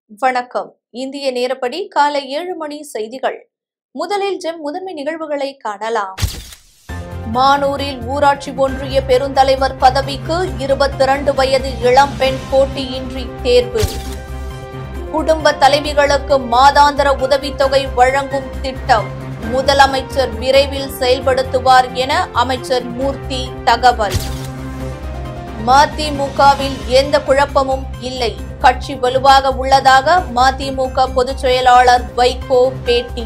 வணக்கம் இந்திய நேரப்படி காலை ஏழு மணி செய்திகள் முதலில் ஜெம் முதன்மை நிகழ்வுகளை காணலாம் மானூரில் ஊராட்சி ஒன்றிய பெருந்தலைவர் பதவிக்கு இருபத்தி இரண்டு வயது இளம்பெண் போட்டியின்றி தேர்வு குடும்ப தலைவிகளுக்கு மாதாந்திர உதவித்தொகை வழங்கும் திட்டம் முதலமைச்சர் விரைவில் செயல்படுத்துவார் என அமைச்சர் மூர்த்தி தகவல் மதிமுகவில் எந்த குழப்பமும் இல்லை கட்சி வலுவாக உள்ளதாக மதிமுக பொதுச் செயலாளர் வைகோ பேட்டி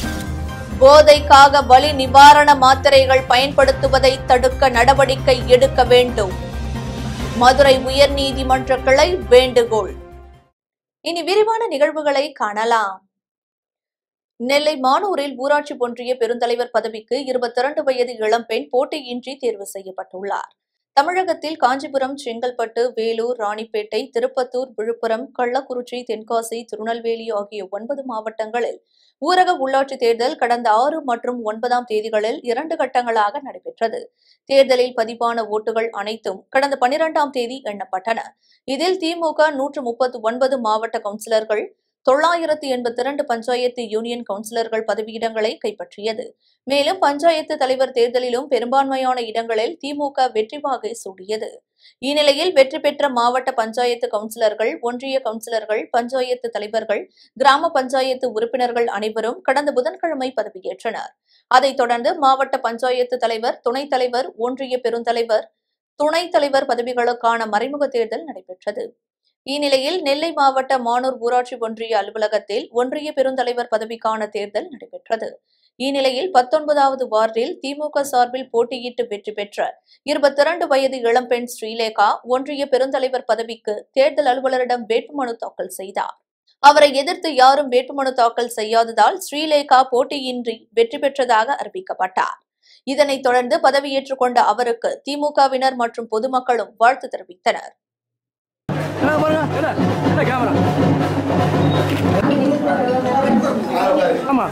போதைக்காக வலி நிவாரண மாத்திரைகள் பயன்படுத்துவதை தடுக்க நடவடிக்கை எடுக்க வேண்டும் மதுரை உயர்நீதிமன்ற கிளை வேண்டுகோள் இனி விரிவான நிகழ்வுகளை காணலாம் நெல்லை மானூரில் ஊராட்சி ஒன்றிய பெருந்தலைவர் பதவிக்கு இருபத்தி இரண்டு வயது இளம்பெண் போட்டியின்றி தேர்வு செய்யப்பட்டுள்ளார் தமிழகத்தில் காஞ்சிபுரம் செங்கல்பட்டு வேலூர் ராணிப்பேட்டை திருப்பத்தூர் விழுப்புரம் கள்ளக்குறிச்சி தென்காசி திருநெல்வேலி ஆகிய ஒன்பது மாவட்டங்களில் ஊரக உள்ளாட்சித் தேர்தல் கடந்த ஆறு மற்றும் ஒன்பதாம் தேதிகளில் இரண்டு கட்டங்களாக நடைபெற்றது தேர்தலில் பதிவான ஓட்டுகள் அனைத்தும் கடந்த பனிரெண்டாம் தேதி எண்ணப்பட்டன இதில் திமுக நூற்று முப்பத்து ஒன்பது மாவட்ட கவுன்சிலர்கள் தொள்ளாயிரத்து எண்பத்தி இரண்டு பஞ்சாயத்து யூனியன் கவுன்சிலர்கள் பதவியிடங்களை கைப்பற்றியது மேலும் பஞ்சாயத்து தலைவர் தேர்தலிலும் பெரும்பான்மையான இடங்களில் திமுக வெற்றி வாகை சூடியது இந்நிலையில் வெற்றி பெற்ற மாவட்ட பஞ்சாயத்து கவுன்சிலர்கள் ஒன்றிய கவுன்சிலர்கள் பஞ்சாயத்து தலைவர்கள் கிராம பஞ்சாயத்து உறுப்பினர்கள் அனைவரும் கடந்த புதன்கிழமை பதவியேற்றனர் அதைத் தொடர்ந்து மாவட்ட பஞ்சாயத்து தலைவர் துணைத் தலைவர் ஒன்றிய பெருந்தலைவர் துணைத் தலைவர் பதவிகளுக்கான மறைமுக தேர்தல் நடைபெற்றது இந்நிலையில் நெல்லை மாவட்ட மானூர் ஊராட்சி ஒன்றிய அலுவலகத்தில் ஒன்றிய பெருந்தலைவர் பதவிக்கான தேர்தல் நடைபெற்றது இந்நிலையில் பத்தொன்பதாவது வார்டில் திமுக சார்பில் போட்டியிட்டு வெற்றி பெற்ற இருபத்தி இரண்டு வயது இளம்பெண் ஸ்ரீலேகா ஒன்றிய பெருந்தலைவர் பதவிக்கு தேர்தல் அலுவலரிடம் வேட்புமனு தாக்கல் செய்தார் அவரை எதிர்த்து யாரும் வேட்புமனு தாக்கல் செய்யாததால் ஸ்ரீலேகா போட்டியின்றி வெற்றி பெற்றதாக அறிவிக்கப்பட்டார் இதனைத் தொடர்ந்து பதவியேற்றுக் கொண்ட அவருக்கு திமுகவினர் மற்றும் பொதுமக்களும் வாழ்த்து தெரிவித்தனர் என்ன பாருங்க என்ன என்ன கேமரா ஆமா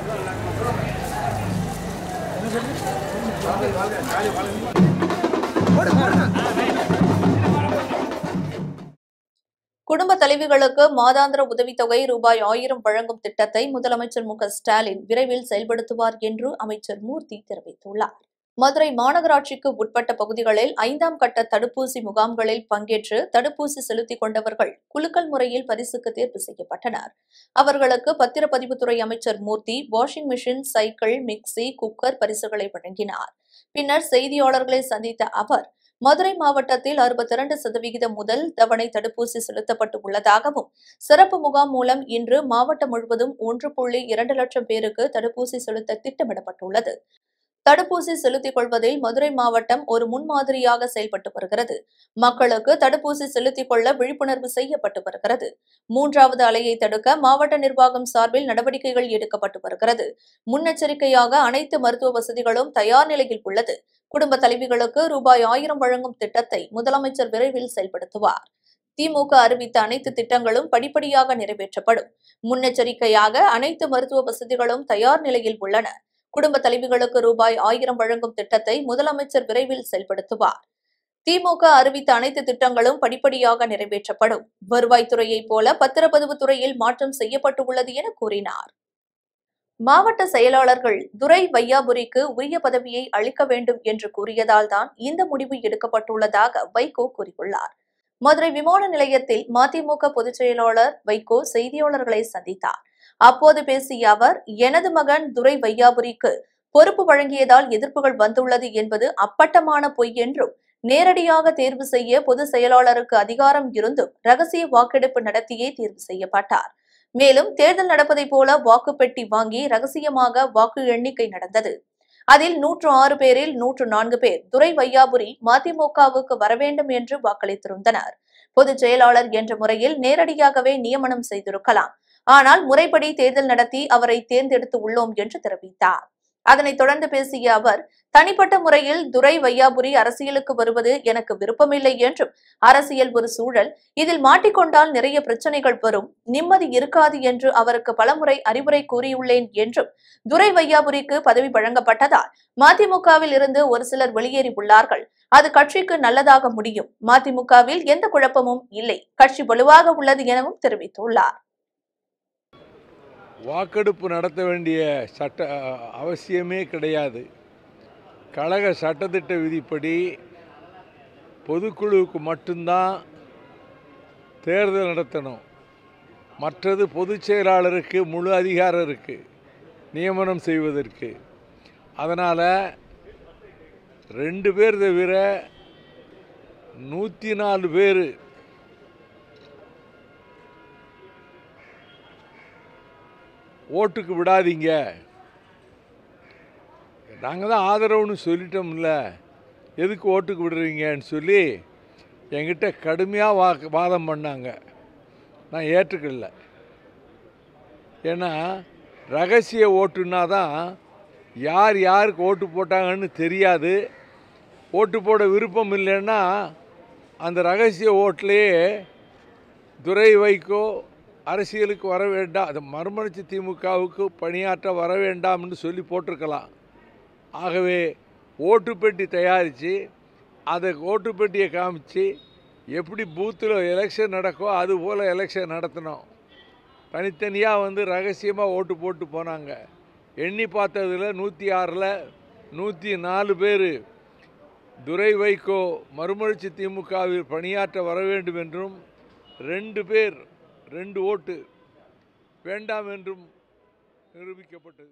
குடும்ப தலைவிகளுக்கு மாதாந்திர உதவித்தொகை ரூபாய் ஆயிரம் வழங்கும் திட்டத்தை முதலமைச்சர் மு க ஸ்டாலின் விரைவில் செயல்படுத்துவார் என்று அமைச்சர் மூர்த்தி தெரிவித்துள்ளார் மதுரை மாநகராட்சிக்கு உட்பட்ட பகுதிகளில் ஐந்தாம் கட்ட தடுப்பூசி முகாம்களில் பங்கேற்று தடுப்பூசி செலுத்திக் கொண்டவர்கள் குலுக்கல் முறையில் பரிசுக்கு தேர்வு செய்யப்பட்டனர் அவர்களுக்கு பத்திரப்பதிவுத்துறை அமைச்சர் Murthy washing machine cycle mixie cooker பரிசுகளை வழங்கினார் பின்னர் செய்தியாளர்களை சந்தித்த அவர் மதுரை மாவட்டத்தில் அறுபத்தி இரண்டு சதவிகிதம் முதல் தவணை தடுப்பூசி செலுத்தப்பட்டு உள்ளதாகவும் சிறப்பு முகாம் மூலம் இன்று மாவட்டம் முழுவதும் ஒன்று புள்ளி இரண்டு லட்சம் பேருக்கு தடுப்பூசி செலுத்த திட்டமிடப்பட்டுள்ளது தடுப்பூசி செலுத்திக் கொள்வதில் மதுரை மாவட்டம் ஒரு முன்மாதிரியாக செயல்பட்டு வருகிறது மக்களுக்கு தடுப்பூசி செலுத்திக் கொள்ள விழிப்புணர்வு செய்யப்பட்டு வருகிறது மூன்றாவது அலையை தடுக்க மாவட்ட நிர்வாகம் சார்பில் நடவடிக்கைகள் எடுக்கப்பட்டு வருகிறது முன்னெச்சரிக்கையாக அனைத்து மருத்துவ வசதிகளும் தயார் நிலையில் உள்ளது குடும்ப தலைவிகளுக்கு ரூபாய் ஆயிரம் வழங்கும் திட்டத்தை முதலமைச்சர் விரைவில் செயல்படுத்துவார் திமுக அறிவித்த அனைத்து திட்டங்களும் படிப்படியாக நிறைவேற்றப்படும் முன்னெச்சரிக்கையாக அனைத்து மருத்துவ வசதிகளும் தயார் நிலையில் உள்ளன குடும்ப தலைவிகளுக்கு ரூபாய் ஆயிரம் வழங்கும் திட்டத்தை முதலமைச்சர் விரைவில் செயல்படுத்துவார் திமுக அறிவித்த அனைத்து திட்டங்களும் படிப்படியாக நிறைவேற்றப்படும் வருவாய்த்துறையைப் போல பத்திரப்பதிவு துறையில் மாற்றம் செய்யப்பட்டுள்ளது என கூறினார் மாவட்ட செயலாளர்கள் துரை வையாபுரிக்கு உரிய பதவியை அளிக்க வேண்டும் என்று கூறியதால்தான் இந்த முடிவு எடுக்கப்பட்டுள்ளதாக வைகோ கூறியுள்ளார் மதுரை விமான நிலையத்தில் மதிமுக பொதுச் செயலாளர் வைகோ செய்தியாளர்களை சந்தித்தார் அப்போது பேசிய அவர் எனது மகன் துரை வையாபுரிக்கு பொறுப்பு வழங்கியதால் எதிர்ப்புகள் வந்துள்ளது என்பது அப்பட்டமான பொய் என்றும் நேரடியாக தேர்வு செய்ய பொதுச் செயலாளருக்கு அதிகாரம் இருந்தும் ரகசிய வாக்கெடுப்பு நடத்தியே தேர்வு செய்யப்பட்டார் மேலும் தேர்தல் நடப்பதைப் போல வாக்குப்பெட்டி வாங்கி ரகசியமாக வாக்கு எண்ணிக்கை நடந்தது அதில் நூற்று ஆறு பேரில் நூற்று நான்கு பேர் துரை வையாபுரி மதிமுகவுக்கு வரவேண்டும் என்று வாக்களித்திருந்தனர் பொதுச் செயலாளர் என்ற முறையில் நேரடியாகவே நியமனம் செய்திருக்கலாம் ஆனால் முறைப்படி தேர்தல் நடத்தி அவரை தேர்ந்தெடுத்து உள்ளோம் என்று தெரிவித்தார் அதனைத் தொடர்ந்து பேசிய அவர் தனிப்பட்ட முறையில் துரை வையாபுரி அரசியலுக்கு வருவது எனக்கு விருப்பமில்லை என்றும் அரசியல் ஒரு சூழல் இதில் மாட்டிக்கொண்டால் நிறைய பிரச்சனைகள் வரும் நிம்மதி இருக்காது என்று அவருக்கு பலமுறை அறிவுரை கூறியுள்ளேன் என்றும் துரை வையாபுரிக்கு பதவி வழங்கப்பட்டதால் மதிமுகவில் இருந்து ஒரு சிலர் வெளியேறி உள்ளார்கள் அது கட்சிக்கு நல்லதாக முடியும் மதிமுகவில் எந்த குழப்பமும் இல்லை கட்சி வலுவாக உள்ளது எனவும் தெரிவித்துள்ளார் வாக்கெடுப்பு நடத்த வேண்டிய சட்ட அவசியமே கிடையாது கழக சட்டத்திட்ட விதிப்படி பொதுக்குழுவுக்கு மட்டும்தான் தேர்தல் நடத்தணும் மற்றது பொதுச் செயலாளருக்கு முழு அதிகாரம் இருக்குது நியமனம் செய்வதற்கு அதனால் ரெண்டு பேர் தவிர நூற்றி நாலு பேர் ஓட்டுக்கு விடாதீங்க நாங்கள் தான் ஆதரவுன்னு சொல்லிட்டோம்ல எதுக்கு ஓட்டுக்கு விடுறீங்கன்னு சொல்லி என்கிட்ட கடுமையாக வா வாதம் பண்ணாங்க நான் ஏற்றுக்கல ஏன்னா ரகசிய ஓட்டுனா தான் யார் யாருக்கு ஓட்டு போட்டாங்கன்னு தெரியாது ஓட்டு போட விருப்பம் இல்லைன்னா அந்த ரகசிய ஓட்டிலேயே துரை வைகோ அரசியலுக்கு வர வேண்டாம் அது மறுமலர்ச்சி திமுகவுக்கு பணியாற்ற வர வேண்டாம்னு சொல்லி போட்டிருக்கலாம் ஆகவே ஓட்டு பெட்டி தயாரித்து அதை ஓட்டு பெட்டியை காமிச்சு எப்படி பூத்தில் எலெக்ஷன் நடக்கோ அது போல் எலெக்ஷன் நடத்தணும் தனித்தனியாக வந்து ரகசியமாக ஓட்டு போட்டு போனாங்க எண்ணி பார்த்ததில் நூற்றி ஆறில் நூற்றி நாலு பேர் துரை வைகோ மறுமலர்ச்சி திமுகவில் பணியாற்ற வர வேண்டும் என்றும் ரெண்டு பேர் ரெண்டு ஓட்டு வேண்டாம் என்றும் நிரூபிக்கப்பட்டது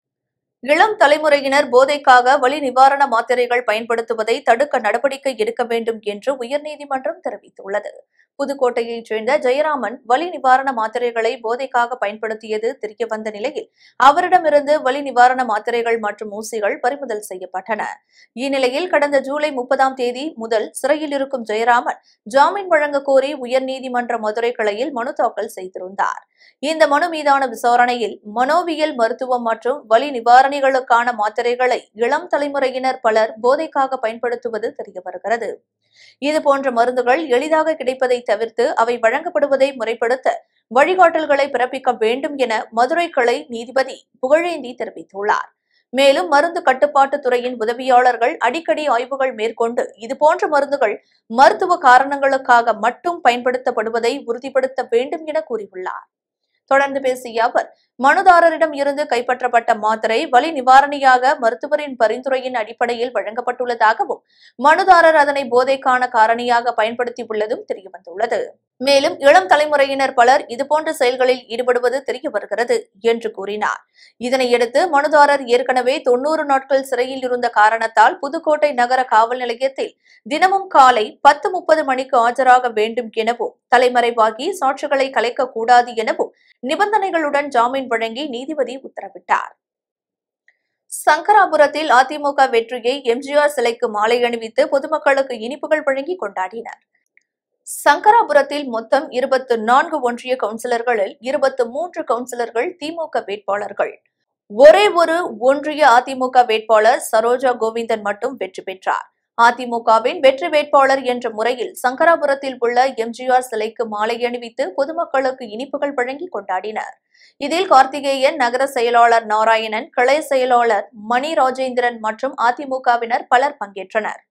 இளம் தலைமுறையினர் போதைக்காக வலி நிவாரண மாத்திரைகள் பயன்படுத்துவதை தடுக்க நடவடிக்கை எடுக்க வேண்டும் என்று உயர்நீதிமன்றம் தெரிவித்துள்ளது புதுக்கோட்டையைச் சேர்ந்த ஜெயராமன் வலி நிவாரண மாத்திரைகளை போதைக்காக பயன்படுத்தியது தெரியவந்த நிலையில் அவரிடமிருந்து வலி நிவாரண மாத்திரைகள் மற்றும் ஊசிகள் பறிமுதல் செய்யப்பட்டன இந்நிலையில் கடந்த ஜூலை முப்பதாம் தேதி முதல் சிறையில் இருக்கும் ஜெயராமன் ஜாமீன் வழங்க கோரி உயர்நீதிமன்ற மதுரை கிளையில் மனு தாக்கல் செய்திருந்தார் இந்த மனு மீதான விசாரணையில் மனோவியல் மருத்துவம் மற்றும் வலி நிவாரணிகளுக்கான மாத்திரைகளை இளம் தலைமுறையினர் பலர் போதைக்காக பயன்படுத்துவது தெரியவருகிறது இதுபோன்ற மருந்துகள் எளிதாக கிடைப்பதை தவிர்த்து அவை வழங்கப்படுவதை முறைப்படுத்த வழிகாட்டல்களை பிறப்பிக்க வேண்டும் என மதுரை கிளை நீதிபதி புகழேந்தி தெரிவித்துள்ளார் மேலும் மருந்து கட்டுப்பாட்டு துறையின் உதவியாளர்கள் அடிக்கடி ஆய்வுகள் மேற்கொண்டு இதுபோன்ற மருந்துகள் மருத்துவ காரணங்களுக்காக மட்டும் பயன்படுத்தப்படுவதை உறுதிப்படுத்த வேண்டும் என கூறியுள்ளார் தொடர்ந்து பேசிய அவர் மனுதாரரிடம் இருந்து கைப்பற்றப்பட்ட மாத்திரை வலி நிவாரணியாக மருத்துவரின் பரிந்துரையின் அடிப்படையில் வழங்கப்பட்டுள்ளதாகவும் மனுதாரர் அதனை போதைக்கான காரணியாக பயன்படுத்தியுள்ளதும் தெரியவந்துள்ளது மேலும் இளம் தலைமுறையினர் பலர் இதுபோன்ற செயல்களில் ஈடுபடுவது தெரிய வருகிறது என்று கூறினார் இதனையடுத்து மனுதாரர் ஏற்கனவே தொன்னூறு நாட்கள் சிறையில் இருந்த காரணத்தால் புதுக்கோட்டை நகர காவல் நிலையத்தில் தினமும் காலை பத்து முப்பது மணிக்கு ஆஜராக வேண்டும் எனவும் தலைமறைவாகி சாட்சிகளை கலைக்கக்கூடாது எனவும் நிபந்தனைகளுடன் ஜாமீன் வழங்கி நீதிபதி உத்தரவிட்டார் சங்கராபுரத்தில் அதிமுக வெற்றியை எம்ஜிஆர் சிலைக்கு மாலை அணிவித்து பொதுமக்களுக்கு இனிப்புகள் வழங்கி கொண்டாடினர் சங்கராபுரத்தில் மொத்தம் இருபத்து நான்கு ஒன்றிய கவுன்சிலர்களில் இருபத்து மூன்று கவுன்சிலர்கள் திமுக வேட்பாளர்கள் ஒரே ஒரு ஒன்றிய அதிமுக வேட்பாளர் சரோஜா கோவிந்தன் மட்டும் வெற்றி பெற்றார் அதிமுகவின் வெற்றி வேட்பாளர் என்ற முறையில் சங்கராபுரத்தில் உள்ள எம்ஜிஆர் சிலைக்கு மாலை அணிவித்து பொதுமக்களுக்கு இனிப்புகள் வழங்கி கொண்டாடினர் இதில் கார்த்திகேயன் நகர செயலாளர் நாராயணன் கிளை செயலாளர் மணி ராஜேந்திரன் மற்றும் அதிமுகவினர் பலர் பங்கேற்றனர்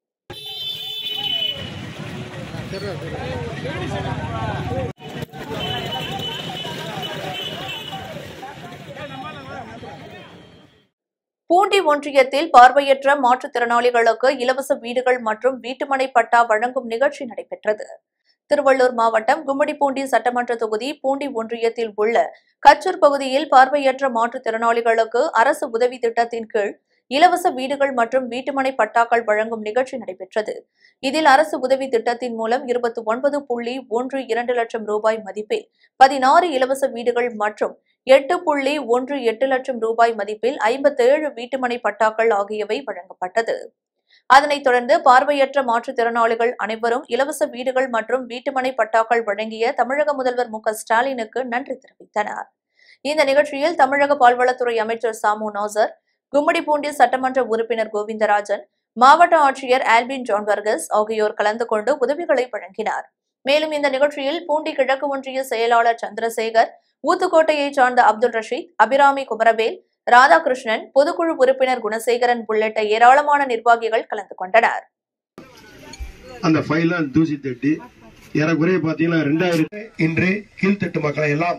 பூண்டி ஒன்றியத்தில் பார்வையற்ற மாற்றுத்திறனாளிகளுக்கு இலவச வீடுகள் மற்றும் வீட்டுமனை பட்டா வழங்கும் நிகழ்ச்சி நடைபெற்றது திருவள்ளூர் மாவட்டம் கும்மிடிப்பூண்டி சட்டமன்ற தொகுதி பூண்டி ஒன்றியத்தில் உள்ள கச்சூர் பகுதியில் பார்வையற்ற மாற்றுத்திறனாளிகளுக்கு அரசு உதவி திட்டத்தின் கீழ் இலவச வீடுகள் மற்றும் வீட்டுமனை பட்டாக்கள் வழங்கும் நிகழ்ச்சி நடைபெற்றது இதில் அரசு உதவி திட்டத்தின் மூலம் இருபத்தி ஒன்பது புள்ளி ஒன்று இரண்டு லட்சம் ரூபாய் மதிப்பில் பதினாறு இலவச வீடுகள் மற்றும் எட்டு புள்ளி ஒன்று எட்டு லட்சம் ரூபாய் மதிப்பில் ஐம்பத்தேழு வீட்டுமனை பட்டாக்கள் ஆகியவை வழங்கப்பட்டது அதனைத் தொடர்ந்து பார்வையற்ற மாற்றுத்திறனாளிகள் அனைவரும் இலவச வீடுகள் மற்றும் வீட்டுமனை பட்டாக்கள் வழங்கிய தமிழக முதல்வர் மு க ஸ்டாலினுக்கு நன்றி தெரிவித்தனர் இந்த நிகழ்ச்சியில் தமிழக பால்வளத்துறை அமைச்சர் சாமு நாசர் கும்மிடிப்பூண்டி சட்டமன்ற உறுப்பினர் கோவிந்தராஜன் மாவட்ட ஆட்சியர் ஆல்பின் ஜான் வர்கஸ் ஆகியோர் கலந்து கொண்டு உதவிகளை வழங்கினார் மேலும் இந்த நிகழ்ச்சியில் பூண்டி கிழக்கு ஒன்றிய செயலாளர் சந்திரசேகர் ஊத்துக்கோட்டையைச் சார்ந்த அப்துல் ரஷீத் அபிராமி குமரவேல் ராதாகிருஷ்ணன் பொதுக்குழு உறுப்பினர் குணசேகரன் உள்ளிட்ட ஏராளமான நிர்வாகிகள் கலந்து கொண்டனர் அந்த ஃபைலாம் தூசி தட்டி ஏறக்குறைய பார்த்தீங்கன்னா ரெண்டாயிரம் இன்று கீழ்த்தட்டு மக்களை எல்லாம்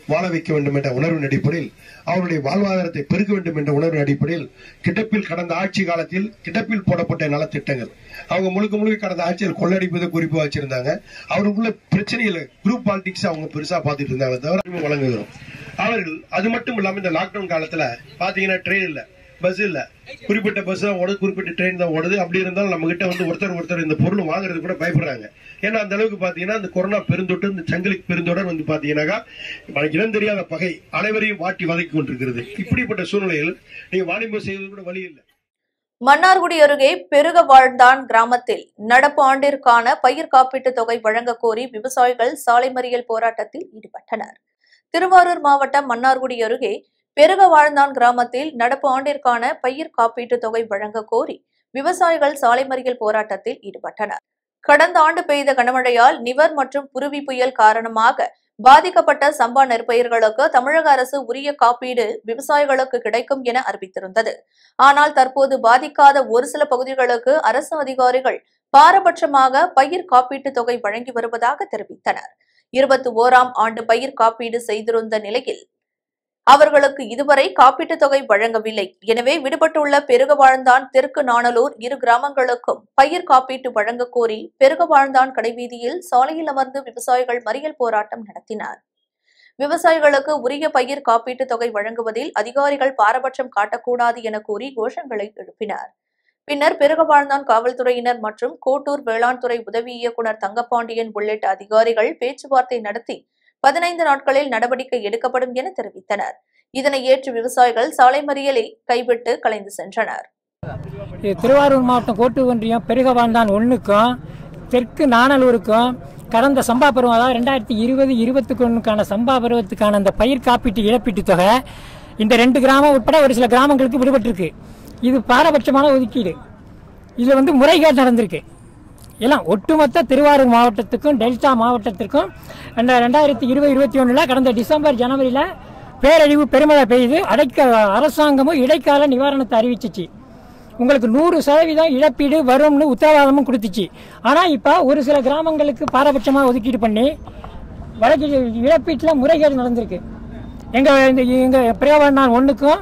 வாழ வைக்க வேண்டும் என்ற உணர்வின் அடிப்படையில் அவருடைய வாழ்வாதாரத்தை பெருக்க வேண்டும் என்ற உணர்வின் அடிப்படையில் கிட்டப்பில் கடந்த ஆட்சி காலத்தில் கிட்டப்பில் போடப்பட்ட நலத்திட்டங்கள் அவங்க முழுக்க முழுக்க கடந்த ஆட்சியில் கொள்ளடிப்பதை குறிப்பா வச்சிருந்தாங்க அவருக்குள்ள பிரச்சனைகளை குரூப் பாலிடிக்ஸ் அவங்க பெருசா பார்த்துட்டு இருந்தாங்க தவிர வழங்குகிறோம் அவர்கள் அது மட்டும் இல்லாம இந்த லாக்டவுன் காலத்துல பாத்தீங்கன்னா ட்ரெயின் இல்ல பஸ் இல்ல குறிப்பிட்ட பஸ் தான் ஓடுது குறிப்பிட்ட ட்ரெயின் தான் ஓடுது அப்படி இருந்தாலும் நம்ம கிட்ட வந்து ஒருத்தர் ஒருத்தர் இந்த பொருள் வாங்குறது கூட பயப்படுறாங்க ஏன்னா அந்த அளவுக்கு பாத்தீங்கன்னா இந்த கொரோனா பெருந்தொட்டு இந்த சங்கிலி பெருந்தொடர் வந்து பாத்தீங்கன்னாக்கா நமக்கு இனம் தெரியாத பகை அனைவரையும் வாட்டி வதக்கி கொண்டிருக்கிறது இப்படிப்பட்ட சூழ்நிலையில் நீங்க வாணிபம் செய்வது கூட வழி இல்லை மன்னார்குடி அருகே பெருக வாழ்ந்தான் கிராமத்தில் நடப்பு ஆண்டிற்கான பயிர் காப்பீட்டுத் தொகை வழங்கக் கோரி விவசாயிகள் சாலை மறியல் போராட்டத்தில் ஈடுபட்டனர் திருவாரூர் மாவட்டம் மன்னார்குடி அருகே பெருக வாழ்ந்தான் கிராமத்தில் நடப்பு ஆண்டிற்கான பயிர் காப்பீட்டுத் தொகை வழங்கக் கோரி விவசாயிகள் சாலை மறியல் போராட்டத்தில் ஈடுபட்டனர் கடந்த ஆண்டு பெய்த கனமழையால் நிவர் மற்றும் புருவி புயல் காரணமாக பாதிக்கப்பட்ட சம்பா நெற்பயிர்களுக்கு தமிழக அரசு உரிய காப்பீடு விவசாயிகளுக்கு கிடைக்கும் என அறிவித்திருந்தது ஆனால் தற்போது பாதிக்காத ஒரு சில பகுதிகளுக்கு அரசு அதிகாரிகள் பாரபட்சமாக பயிர் காப்பீட்டுத் தொகை வழங்கி வருவதாக தெரிவித்தனர் இருபத்தி ஓராம் ஆண்டு பயிர் காப்பீடு செய்திருந்த நிலையில் அவர்களுக்கு இதுவரை காப்பீட்டுத் தொகை வழங்கவில்லை எனவே விடுபட்டுள்ள பெருகவாழ்ந்தான் தெற்கு நாணலூர் இரு கிராமங்களுக்கும் பயிர் காப்பீட்டு வழங்கக் கோரி பெருகவாழ்ந்தான் கடைவீதியில் சாலையில் அமர்ந்து விவசாயிகள் மறியல் போராட்டம் நடத்தினர் விவசாயிகளுக்கு உரிய பயிர் காப்பீட்டுத் தொகை வழங்குவதில் அதிகாரிகள் பாரபட்சம் காட்டக்கூடாது என கூறி கோஷங்களை எழுப்பினர் பின்னர் பெருகவாழ்ந்தான் காவல்துறையினர் மற்றும் கோட்டூர் வேளாண் துறை உதவி இயக்குநர் தங்கப்பாண்டியன் உள்ளிட்ட அதிகாரிகள் பேச்சுவார்த்தை நடத்தி பதினைந்து நாட்களில் நடவடிக்கை எடுக்கப்படும் என தெரிவித்தனர் இதனை ஏற்று விவசாயிகள் சாலை மறியலை கைவிட்டு கலைந்து சென்றனர் இது திருவாரூர் மாவட்டம் கோட்டு ஒன்றியம் பெருகவாழ்ந்தான் ஒன்றுக்கும் தெற்கு நாணலூருக்கும் கடந்த சம்பா பருவம் அதாவது ரெண்டாயிரத்தி இருபது இருபத்தி ஒன்றுக்கான சம்பா பருவத்துக்கான அந்த பயிர் காப்பீட்டு இழப்பீட்டுத் தொகை இந்த ரெண்டு கிராமம் உட்பட ஒரு சில கிராமங்களுக்கு விடுபட்டிருக்கு இது பாரபட்சமான ஒதுக்கீடு இதில் வந்து முறைகேடு நடந்திருக்கு எல்லாம் ஒட்டுமொத்த திருவாரூர் மாவட்டத்துக்கும் டெல்டா மாவட்டத்திற்கும் அந்த ரெண்டாயிரத்தி இருபது இருபத்தி ஒன்றில் கடந்த டிசம்பர் ஜனவரியில் பேரழிவு பெருமழை பெய்து அடைக்க அரசாங்கமும் இடைக்கால நிவாரணத்தை அறிவிச்சிச்சு உங்களுக்கு நூறு சதவீதம் இழப்பீடு வரும்னு உத்தரவாதமும் கொடுத்துச்சு ஆனால் இப்போ ஒரு சில கிராமங்களுக்கு பாரபட்சமாக ஒதுக்கீடு பண்ணி வழக்கு இழப்பீட்டில் முறைகேடு நடந்திருக்கு எங்கள் இந்த எங்கள் பிரியவண்ணான் ஒன்றுக்கும்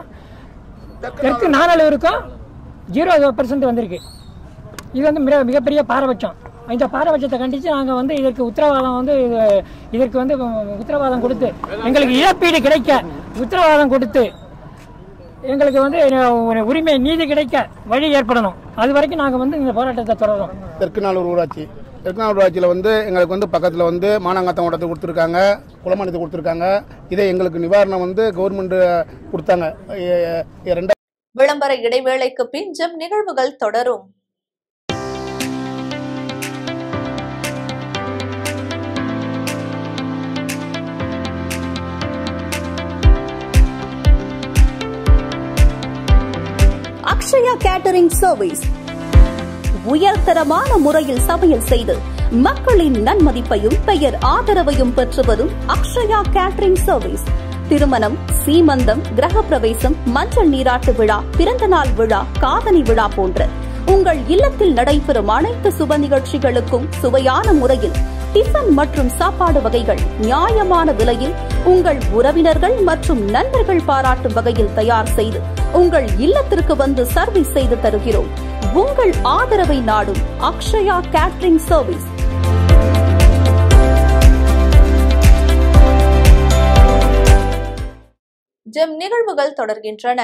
தெற்கு நானலூருக்கும் ஜீரோ பர்சன்ட் வந்திருக்கு இது வந்து மிக மிகப்பெரிய பாரபட்சம் இந்த பாரபட்சத்தை கண்டித்து நாங்கள் வந்து இதற்கு உத்தரவாதம் வந்து இது- இதற்கு வந்து உத்தரவாதம் கொடுத்து எங்களுக்கு இழப்பீடு கிடைக்க உத்தரவாதம் கொடுத்து எங்களுக்கு வந்து ஒரு உரிமை நீதி கிடைக்க வழி ஏற்படணும் அது வரைக்கும் நாங்கள் வந்து இந்த போராட்டத்தை தொடரோம் தெற்குநாளூர் ஊராட்சி தெற்குநாளூர் ஊராட்சியில் வந்து எங்களுக்கு வந்து பக்கத்தில் வந்து மானாங்காத்தம் ஓட்டத்தை கொடுத்துருக்காங்க குளமணத்தை கொடுத்துருக்காங்க இதை எங்களுக்கு நிவாரணம் வந்து கவர்மெண்ட் கொடுத்தாங்க எ- எ- ரெண்டா விளம்பர இடைவேளைக்கு பின் ஜெம் நிகழ்வுகள் தொடரும் அக்ஷயா கேட்டரிங் சர்வீஸ் உயர்தரமான முறையில் சமையல் செய்து மக்களின் நன்மதிப்பையும் பெயர் ஆதரவையும் பெற்று வரும் அக்ஷயா கேட்டரிங் சர்வீஸ் திருமணம் சீமந்தம் கிரகப்பிரவேசம் மஞ்சள் நீராட்டு விழா பிறந்தநாள் விழா காதணி விழா போன்ற உங்கள் இல்லத்தில் நடைபெறும் அனைத்து சுப நிகழ்ச்சிகளுக்கும் சுவையான முறையில் டிஃபன் மற்றும் சாப்பாடு வகைகள் நியாயமான விலையில் உங்கள் உறவினர்கள் மற்றும் நண்பர்கள் பாராட்டும் வகையில் தயார் செய்து உங்கள் இல்லத்திற்கு வந்து சர்வீஸ் செய்து தருகிறோம் உங்கள் ஆதரவை நாடும் அக்ஷயா கேட்டரிங் சர்வீஸ் ஜெம் நிகழ்வுகள் தொடர்கின்றன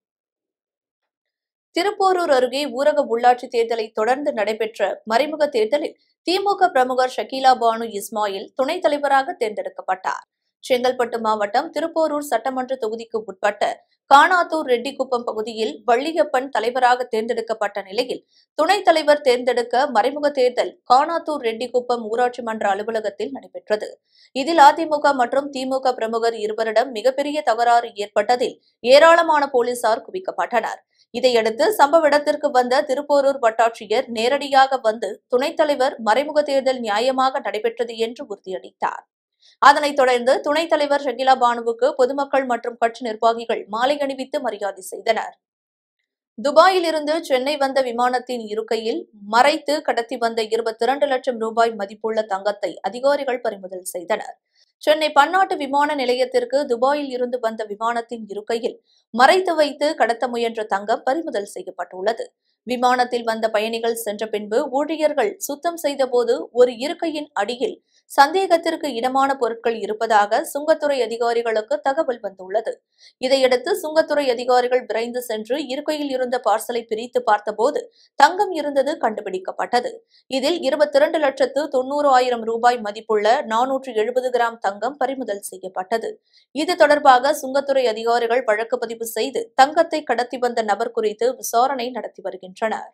திருப்போரூர் அருகே ஊரக உள்ளாட்சி தேர்தலை தொடர்ந்து நடைபெற்ற மறைமுக தேர்தலில் திமுக பிரமுகர் ஷக்கீலா பானு இஸ்மாயில் துணைத் தலைவராக தேர்ந்தெடுக்கப்பட்டார் செங்கல்பட்டு மாவட்டம் திருப்போரூர் சட்டமன்ற தொகுதிக்கு உட்பட்ட காணாத்தூர் ரெட்டிக்குப்பம் பகுதியில் வள்ளியப்பன் தலைவராக தேர்ந்தெடுக்கப்பட்ட நிலையில் துணைத் தலைவர் தேர்ந்தெடுக்க மறைமுக தேர்தல் காணாத்தூர் ரெட்டிக்குப்பம் ஊராட்சி மன்ற அலுவலகத்தில் நடைபெற்றது இதில் அதிமுக மற்றும் திமுக பிரமுகர் இருவரிடம் மிகப்பெரிய தகராறு ஏற்பட்டதில் ஏராளமான போலீசார் குவிக்கப்பட்டனர் இதையடுத்து சம்பவ இடத்திற்கு வந்த திருப்போரூர் வட்டாட்சியர் நேரடியாக வந்து துணைத் தலைவர் மறைமுக தேர்தல் நியாயமாக நடைபெற்றது என்று உறுதியளித்தார் அதனைத் தொடர்ந்து துணைத் தலைவர் ஷகிலா பானுவுக்கு பொதுமக்கள் மற்றும் கட்சி நிர்வாகிகள் மாலை அணிவித்து மரியாதை செய்தனர் துபாயில் இருந்து சென்னை வந்த விமானத்தின் இருக்கையில் மறைத்து கடத்தி வந்த இருபத்தி இரண்டு லட்சம் ரூபாய் மதிப்புள்ள தங்கத்தை அதிகாரிகள் பறிமுதல் செய்தனர் சென்னை பன்னாட்டு விமான நிலையத்திற்கு துபாயில் இருந்து வந்த விமானத்தின் இருக்கையில் மறைத்து வைத்து கடத்த முயன்ற தங்கம் பறிமுதல் செய்யப்பட்டுள்ளது விமானத்தில் வந்த பயணிகள் சென்ற பின்பு ஊழியர்கள் சுத்தம் செய்தபோது ஒரு இருக்கையின் அடியில் சந்தேகத்திற்கு இடமான பொருட்கள் இருப்பதாக சுங்கத்துறை அதிகாரிகளுக்கு தகவல் வந்துள்ளது இதையடுத்து சுங்கத்துறை அதிகாரிகள் விரைந்து சென்று இருக்கையில் இருந்த பார்சலை பிரித்து பார்த்தபோது தங்கம் இருந்தது கண்டுபிடிக்கப்பட்டது இதில் இருபத்தி இரண்டு லட்சத்து தொண்ணூறு ஆயிரம் ரூபாய் மதிப்புள்ள நானூற்று எழுபது கிராம் தங்கம் பறிமுதல் செய்யப்பட்டது இது தொடர்பாக சுங்கத்துறை அதிகாரிகள் வழக்கு பதிவு செய்து தங்கத்தை கடத்தி வந்த நபர் குறித்து விசாரணை நடத்தி வருகின்றனர்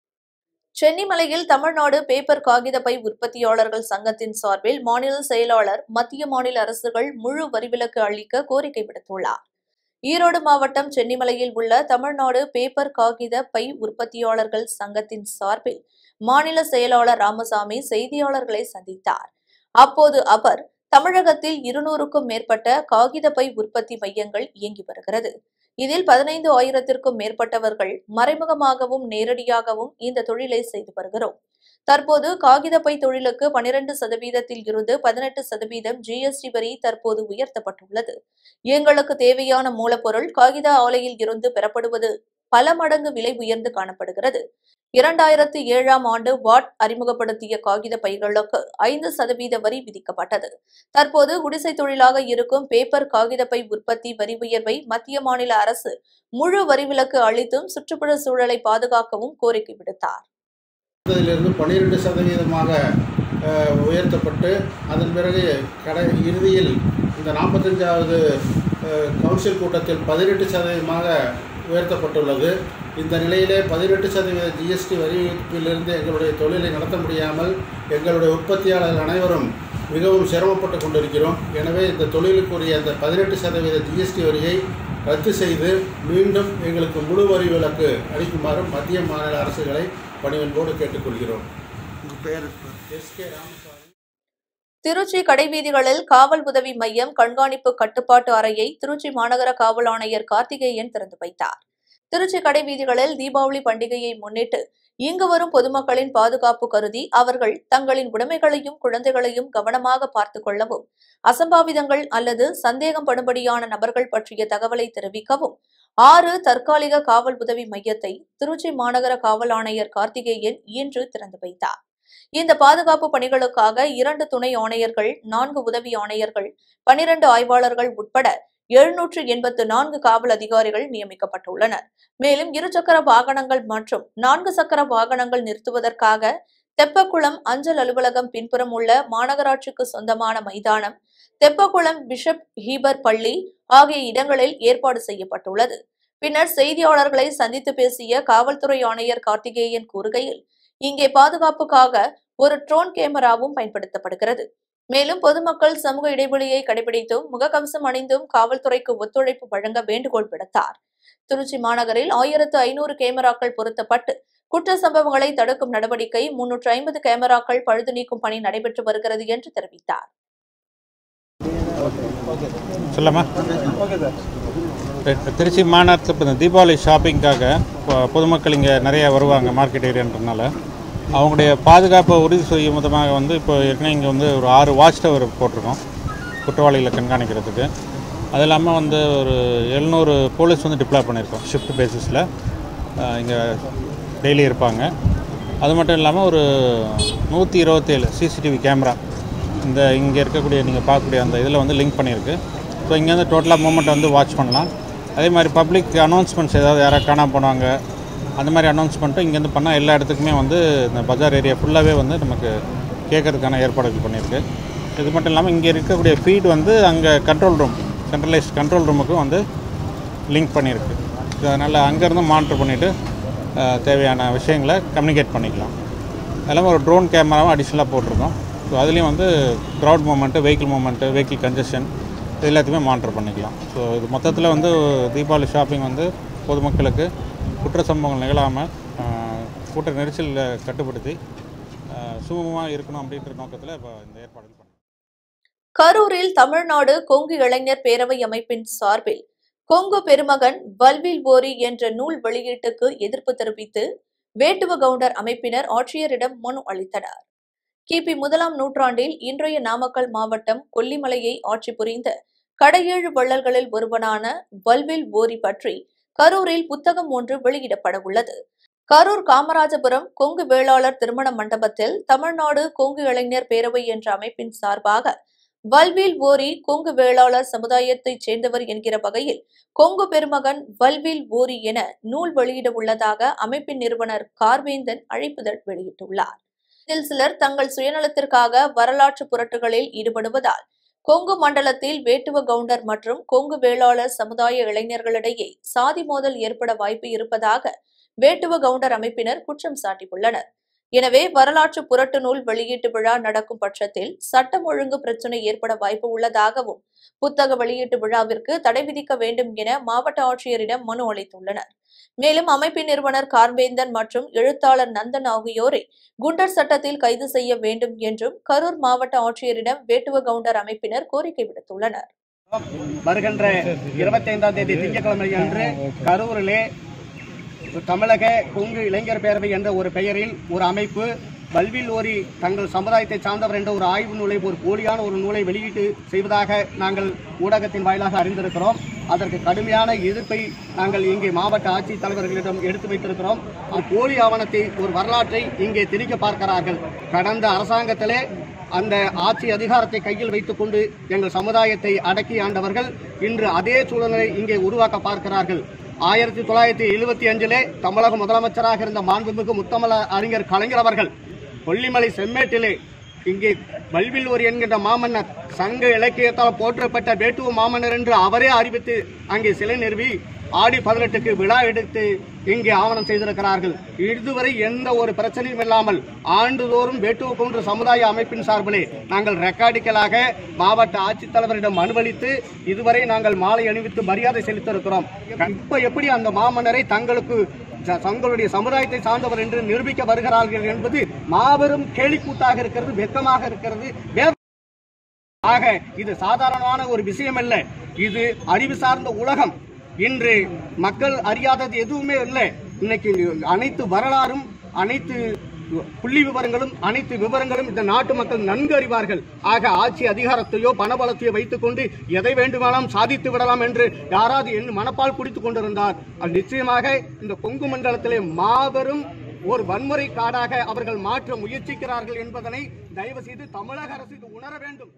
சென்னிமலையில் தமிழ்நாடு பேப்பர் காகித பை உற்பத்தியாளர்கள் சங்கத்தின் சார்பில் மாநில செயலாளர் மத்திய மாநில அரசுகள் முழு வரிவிலக்கு அளிக்க கோரிக்கை விடுத்துள்ளார் ஈரோடு மாவட்டம் சென்னிமலையில் உள்ள தமிழ்நாடு பேப்பர் காகித பை உற்பத்தியாளர்கள் சங்கத்தின் சார்பில் மாநில செயலாளர் ராமசாமி செய்தியாளர்களை சந்தித்தார் அப்போது அவர் தமிழகத்தில் இருநூறுக்கும் மேற்பட்ட காகித பை உற்பத்தி மையங்கள் இயங்கி வருகிறது இதில் பதினைந்து ஆயிரத்திற்கும் மேற்பட்டவர்கள் மறைமுகமாகவும் நேரடியாகவும் இந்த தொழிலை செய்து வருகிறோம் தற்போது காகிதப்பை தொழிலுக்கு பனிரெண்டு சதவீதத்தில் இருந்து பதினெட்டு சதவீதம் ஜிஎஸ்டி வரி தற்போது உயர்த்தப்பட்டுள்ளது எங்களுக்கு தேவையான மூலப்பொருள் காகித ஆலையில் இருந்து பெறப்படுவது பல மடங்கு விலை உயர்ந்து காணப்படுகிறது இரண்டாயிரத்து ஏழாம் ஆண்டு வாட் அறிமுகப்படுத்திய காகித பைகளுக்கு ஐந்து சதவீத வரி விதிக்கப்பட்டது தற்போது குடிசை தொழிலாக இருக்கும் பேப்பர் காகித பை உற்பத்தி வரி உயர்வை மத்திய மாநில அரசு முழு வரிவிலக்கு அளித்தும் சுற்றுப்புற சூழலை பாதுகாக்கவும் கோரிக்கை விடுத்தார் இருந்து பன்னிரெண்டு சதவீதமாக அஹ், உயர்த்தப்பட்டு அதன் பிறகு கடை இறுதியில் இந்த நாற்பத்தஞ்சாவது கவுன்சில் கூட்டத்தில் பதினெட்டு சதவீதமாக உயர்த்தப்பட்டுள்ளது இந்த நிலையிலே பதினெட்டு சதவீத ஜிஎஸ்டி வரி விதிப்பிலிருந்து எங்களுடைய தொழிலை நடத்த முடியாமல் எங்களுடைய உற்பத்தியாளர்கள் அனைவரும் மிகவும் சிரமப்பட்டு கொண்டிருக்கிறோம் எனவே இந்த தொழிலுக்குரிய அந்த பதினெட்டு சதவீத ஜிஎஸ்டி வரியை ரத்து செய்து மீண்டும் எங்களுக்கு முழு வரி விலக்கு அளிக்குமாறு மத்திய மாநில அரசுகளை பணிவன்போடு கேட்டுக்கொள்கிறோம் எஸ் கே ராமசாமி திருச்சி கடைவீதிகளில் காவல் உதவி மையம் கண்காணிப்பு கட்டுப்பாட்டு அறையை திருச்சி மாநகர காவல் ஆணையர் கார்த்திகேயன் திறந்து வைத்தார் திருச்சி கடைவீதிகளில் தீபாவளி பண்டிகையை முன்னிட்டு இங்கு வரும் பொதுமக்களின் பாதுகாப்பு கருதி அவர்கள் தங்களின் உடைமைகளையும் குழந்தைகளையும் கவனமாக பார்த்துக் கொள்ளவும் அசம்பாவிதங்கள் அல்லது சந்தேகம் படும்படியான நபர்கள் பற்றிய தகவலை தெரிவிக்கவும் ஆறு தற்காலிக காவல் உதவி மையத்தை திருச்சி மாநகர காவல் ஆணையர் கார்த்திகேயன் இன்று திறந்து வைத்தார் இந்த பாதுகாப்பு பணிகளுக்காக இரண்டு துணை ஆணையர்கள் நான்கு உதவி ஆணையர்கள் பனிரண்டு ஆய்வாளர்கள் உட்பட எழுநூற்று எண்பத்து நான்கு காவல் அதிகாரிகள் நியமிக்கப்பட்டுள்ளனர் மேலும் இருசக்கர வாகனங்கள் மற்றும் நான்கு சக்கர வாகனங்கள் நிறுத்துவதற்காக தெப்பக்குளம் அஞ்சல் அலுவலகம் பின்புறம் உள்ள மாநகராட்சிக்கு சொந்தமான மைதானம் தெப்பக்குளம் பிஷப் ஹீபர் பள்ளி ஆகிய இடங்களில் ஏற்பாடு செய்யப்பட்டுள்ளது பின்னர் செய்தியாளர்களை சந்தித்து பேசிய காவல்துறை ஆணையர் கார்த்திகேயன் கூறுகையில் இங்கே பாதுகாப்புக்காக ஒரு ட்ரோன் கேமராவும் பயன்படுத்தப்படுகிறது மேலும் பொதுமக்கள் சமூக இடைவெளியை கடைபிடித்தும் முகக்கவசம் அணிந்தும் காவல்துறைக்கு ஒத்துழைப்பு வழங்க வேண்டுகோள் விடுத்தார் திருச்சி மாநகரில் ஆயிரத்து ஐநூறு கேமராக்கள் பொருத்தப்பட்டு குற்ற சம்பவங்களை தடுக்கும் நடவடிக்கை முன்னூற்று ஐம்பது கேமராக்கள் பழுது நீக்கும் பணி நடைபெற்று வருகிறது என்று தெரிவித்தார் சொல்லமா ரைட். திருச்சி மாநகரத்தில் இப்போ இந்த தீபாவளி ஷாப்பிங்காக இப்போ பொதுமக்கள் இங்கே நிறைய வருவாங்க மார்க்கெட் ஏரியான்றனால அவங்களுடைய பாதுகாப்பை உறுதி செய்யும் விதமாக வந்து இப்போ ஏற்கனவே இங்கே வந்து ஒரு ஆறு வாட்ச் டவர் போட்டிருக்கோம் குற்றவாளிகளை கண்காணிக்கிறதுக்கு அது இல்லாமல் வந்து ஒரு எழுநூறு போலீஸ் வந்து டிப்ளாய் பண்ணியிருக்கோம் ஷிஃப்ட் பேசிஸில் இங்கே டெய்லி இருப்பாங்க அது மட்டும் இல்லாமல் ஒரு நூற்றி இருபத்தேழு சிசிடிவி கேமரா இந்த இங்கே இருக்கக்கூடிய நீங்கள் பார்க்கக்கூடிய அந்த இதில் வந்து லிங்க் பண்ணியிருக்கு ஸோ இங்கேருந்து டோட்டலாக மூமெண்ட்டை வந்து வாட்ச் பண்ணலாம் அதே மாதிரி பப்ளிக் அனௌன்ஸ்மெண்ட்ஸ் ஏதாவது யாராவது காணாம போனாங்க அந்த மாதிரி அனௌன்ஸ்மெண்ட்டும் இங்கேருந்து பண்ணால் எல்லா இடத்துக்குமே வந்து இந்த பஜார் ஏரியா ஃபுல்லாகவே வந்து நமக்கு கேட்கறதுக்கான ஏற்பாடுகள் பண்ணியிருக்கு இது மட்டும் இல்லாமல் இங்கே இருக்கக்கூடிய ஃபீட் வந்து அங்கே கண்ட்ரோல் ரூம் சென்ட்ரலைஸ்ட் கண்ட்ரோல் ரூமுக்கும் வந்து லிங்க் பண்ணியிருக்கு ஸோ அதனால் அங்கேருந்து மானிட்டர் பண்ணிவிட்டு தேவையான விஷயங்களை கம்யூனிகேட் பண்ணிக்கலாம் அதெல்லாம் ஒரு ட்ரோன் கேமராவும் அடிஷ்னலாக போட்டிருக்கோம் ஸோ அதுலேயும் வந்து crowd movement vehicle movement vehicle congestion இது எல்லாத்தையுமே மானிட்டர் பண்ணிக்கலாம் ஸோ இது மொத்தத்தில் வந்து தீபாவளி ஷாப்பிங் வந்து பொதுமக்களுக்கு குற்ற சம்பவங்கள் நிகழாமல் கூட்ட நெரிசலில் கட்டுப்படுத்தி சுமூகமாக இருக்கணும் அப்படின்ற நோக்கத்தில் இப்போ இந்த ஏற்பாடுகள் பண்ணோம் கரூரில் தமிழ்நாடு கொங்கு இளைஞர் பேரவை அமைப்பின் சார்பில் கொங்கு பெருமகன் வல்வில் ஓரி என்ற நூல் வெளியீட்டுக்கு எதிர்ப்பு தெரிவித்து வேட்டுவ கவுண்டர் அமைப்பினர் ஆட்சியரிடம் மனு அளித்தனர் கிபி முதலாம் நூற்றாண்டில் இன்றைய நாமக்கல் மாவட்டம் கொல்லிமலையை ஆட்சி புரிந்த கடையேழு வள்ளல்களில் ஒருவனான வல்வில் ஓரி பற்றி கரூரில் புத்தகம் ஒன்று வெளியிடப்பட உள்ளது கரூர் காமராஜபுரம் கொங்கு வேளாளர் திருமண மண்டபத்தில் தமிழ்நாடு கொங்கு இளைஞர் பேரவை என்ற அமைப்பின் சார்பாக வல்வில் ஓரி கொங்கு வேளாளர் சமுதாயத்தைச் சேர்ந்தவர் என்கிற வகையில் கொங்கு பெருமகன் வல்வில் ஓரி என நூல் வெளியிட உள்ளதாக அமைப்பின் நிறுவனர் கார்வேந்தன் அழைப்புதழ் வெளியிட்டுள்ளார் இதில் சிலர் தங்கள் சுயநலத்திற்காக வரலாற்று புரட்டுகளில் ஈடுபடுவதால் கொங்கு மண்டலத்தில் வேட்டுவ கவுண்டர் மற்றும் கொங்கு வேளாளர் சமுதாய இளைஞர்களிடையே சாதி மோதல் ஏற்பட வாய்ப்பு இருப்பதாக வேட்டுவ கவுண்டர் அமைப்பினர் குற்றம் சாட்டியுள்ளனர் எனவே வரலாற்று புரட்டு நூல் வெளியீட்டு விழா நடக்கும் பட்சத்தில் சட்டம் ஒழுங்கு பிரச்சினை ஏற்பட வாய்ப்பு உள்ளதாகவும் புத்தக வெளியீட்டு விழாவிற்கு தடை விதிக்க வேண்டும் என மாவட்ட ஆட்சியரிடம் மனு அளித்துள்ளனர் மேலும் அமைப்பின் நிறுவனர் கார்வேந்தன் மற்றும் எழுத்தாளர் நந்தன் ஆகியோரை குண்டர் சட்டத்தில் கைது செய்ய வேண்டும் என்றும் கரூர் மாவட்ட ஆட்சியரிடம் வேட்டுவ கவுண்டர் அமைப்பினர் கோரிக்கை விடுத்துள்ளனர் வருகின்ற இருபத்தைந்தாம் தேதி திங்கட்கிழமை அன்று கரூரிலே தமிழக கொங்கு இளைஞர் பேரவை என்ற ஒரு பெயரில் ஒரு அமைப்பு பல்வில் ஓரி தங்கள் சமுதாயத்தை சார்ந்தவர் என்ற ஒரு ஆய்வு நூலை ஒரு போலியான ஒரு நூலை வெளியீட்டு செய்வதாக நாங்கள் ஊடகத்தின் வாயிலாக அறிந்திருக்கிறோம் அதற்கு கடுமையான எதிர்ப்பை நாங்கள் இங்கே மாவட்ட ஆட்சித் தலைவர்களிடம் எடுத்து வைத்திருக்கிறோம் அந்த போலி ஆவணத்தை ஒரு வரலாற்றை இங்கே திணிக்க பார்க்கிறார்கள் கடந்த அரசாங்கத்திலே அந்த ஆட்சி அதிகாரத்தை கையில் வைத்துக் கொண்டு எங்கள் சமுதாயத்தை அடக்கி ஆண்டவர்கள் இன்று அதே சூழலை இங்கே உருவாக்க பார்க்கிறார்கள் ஆயிரத்தி தொள்ளாயிரத்தி எழுபத்தி அஞ்சிலே தமிழக முதலமைச்சராக இருந்த மாண்புமிகு முத்தமிழ அறிஞர் கலைஞர் அவர்கள் கொல்லிமலை செம்மேட்டிலே இங்கே வல்வில்லூர் என்கின்ற மாமன்னர் சங்க இலக்கியத்தால் போற்றப்பட்ட வேட்டுவ மாமன்னர் என்று அவரே அறிவித்து அங்கே சிலை நிறுவி ஆடி பதினெட்டுக்கு விழா எடுத்து இங்கே ஆவணம் செய்திருக்கிறார்கள் இதுவரை எந்த ஒரு பிரச்சனையும் இல்லாமல் ஆண்டுதோறும் வேட்டுவ கொன்று சமுதாய அமைப்பின் சார்பிலே நாங்கள் ரெக்கார்டிக்கலாக மாவட்ட ஆட்சித்தலைவரிடம் அனுமதித்து இதுவரை நாங்கள் மாலை அணிவித்து மரியாதை செலுத்திருக்கிறோம் இப்ப எப்படி அந்த மாமன்னரை தங்களுக்கு ச- தங்களுடைய சமுதாயத்தை சார்ந்தவர் என்று நிரூபிக்க வருகிறார்கள் என்பது மாபெரும் கேலிக்கூத்தாக இருக்கிறது வெட்கமாக இருக்கிறது வே- ஆக இது சாதாரணமான ஒரு விஷயம் அல்ல இது அறிவு சார்ந்த உலகம் இன்று மக்கள் அறியாதது எதுவுமே இல்லை இன்னைக்கு அனைத்து வரலாறும் அனைத்து புள்ளி விவரங்களும் அனைத்து விவரங்களும் இந்த நாட்டு மக்கள் நன்கு அறிவார்கள் ஆக ஆட்சி அதிகாரத்தையோ பணபலத்தையோ வைத்துக் கொண்டு எதை வேண்டுமானாலும் சாதித்து விடலாம் என்று யாராவது என் மனப்பால் குடித்துக் கொண்டிருந்தார் அது நிச்சயமாக இந்த கொங்கு மண்டலத்திலே மாபெரும் ஒரு வன்முறை காடாக அவர்கள் மாற்ற முயற்சிக்கிறார்கள் என்பதனை தயவு செய்து தமிழக அரசு இது உணர வேண்டும்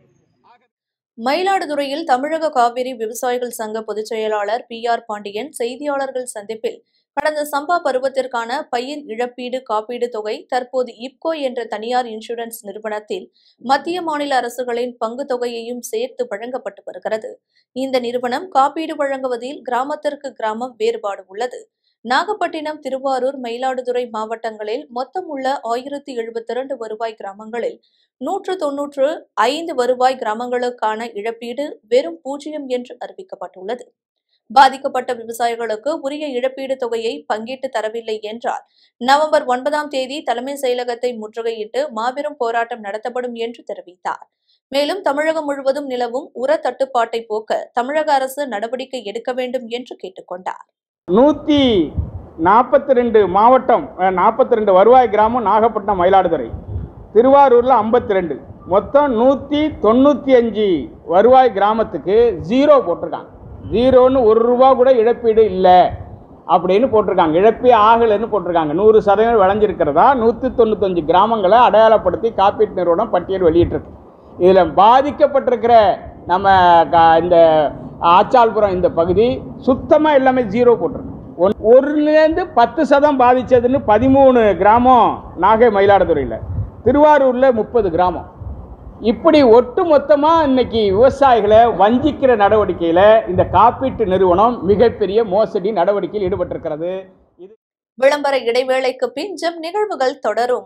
மயிலாடுதுறையில் தமிழக காவிரி விவசாயிகள் சங்க பொதுச் செயலாளர் பி ஆர் பாண்டியன் செய்தியாளர்கள் சந்திப்பில் கடந்த சம்பா பருவத்திற்கான பயிர் இழப்பீடு காப்பீடு தொகை தற்போது இப்கோ என்ற தனியார் இன்சூரன்ஸ் நிறுவனத்தில் மத்திய மாநில அரசுகளின் பங்கு தொகையையும் சேர்த்து வழங்கப்பட்டு வருகிறது இந்த நிறுவனம் காப்பீடு வழங்குவதில் கிராமத்திற்கு கிராமம் வேறுபாடு உள்ளது நாகப்பட்டினம் திருவாரூர் மயிலாடுதுறை மாவட்டங்களில் மொத்தம் உள்ள ஆயிரத்தி எழுபத்தி இரண்டு வருவாய் கிராமங்களில் நூற்று தொன்னூற்று ஐந்து வருவாய் கிராமங்களுக்கான இழப்பீடு வெறும் பூஜ்ஜியம் என்று அறிவிக்கப்பட்டுள்ளது பாதிக்கப்பட்ட விவசாயிகளுக்கு உரிய இழப்பீடு தொகையை பங்கிட்டு தரவில்லை என்றால் நவம்பர் ஒன்பதாம் தேதி தலைமை செயலகத்தை முற்றுகையிட்டு மாபெரும் போராட்டம் நடத்தப்படும் என்று தெரிவித்தார் மேலும் தமிழகம் முழுவதும் நிலவும் உர தட்டுப்பாட்டை போக்க தமிழக அரசு நடவடிக்கை எடுக்க வேண்டும் என்று கேட்டுக்கொண்டார் நூற்றி நாற்பத்தி ரெண்டு மாவட்டம் நாற்பத்தி ரெண்டு வருவாய் கிராமம் நாகப்பட்டினம் மயிலாடுதுறை திருவாரூரில் ஐம்பத்தி ரெண்டு மொத்தம் நூற்றி தொண்ணூற்றி அஞ்சு வருவாய் கிராமத்துக்கு ஜீரோ போட்டிருக்காங்க ஜீரோன்னு ஒரு ரூபா கூட இழப்பீடு இல்லை அப்படின்னு போட்டிருக்காங்க இழப்பே ஆகலைன்னு போட்டிருக்காங்க நூறு சதவீதம் விளைஞ்சிருக்கிறதா நூற்றி தொண்ணூத்தஞ்சு கிராமங்களை அடையாளப்படுத்தி காப்பீட்டு நிறுவனம் பட்டியல் வெளியிட்டிருக்கு இதில் பாதிக்கப்பட்டிருக்கிற நம்ம க- இந்த ஆச்சால்புரம் இந்த பகுதி சுத்தமாக எல்லாமே ஜீரோ போட்டிருக்கு ஒன் ஒன்றுலேருந்து பத்து சதம் பாதிச்சதுன்னு பதிமூணு கிராமம் நாகை மயிலாடுதுறையில் திருவாரூரில் முப்பது கிராமம் இப்படி ஒட்டு மொத்தமாக இன்னைக்கு விவசாயிகளை வஞ்சிக்கிற நடவடிக்கையில் இந்த காப்பீட்டு நிறுவனம் மிகப்பெரிய மோசடி நடவடிக்கையில் ஈடுபட்டிருக்கிறது இது விளம்பர இடைவேளைக்கு பின் ஜெம் நிகழ்வுகள் தொடரும்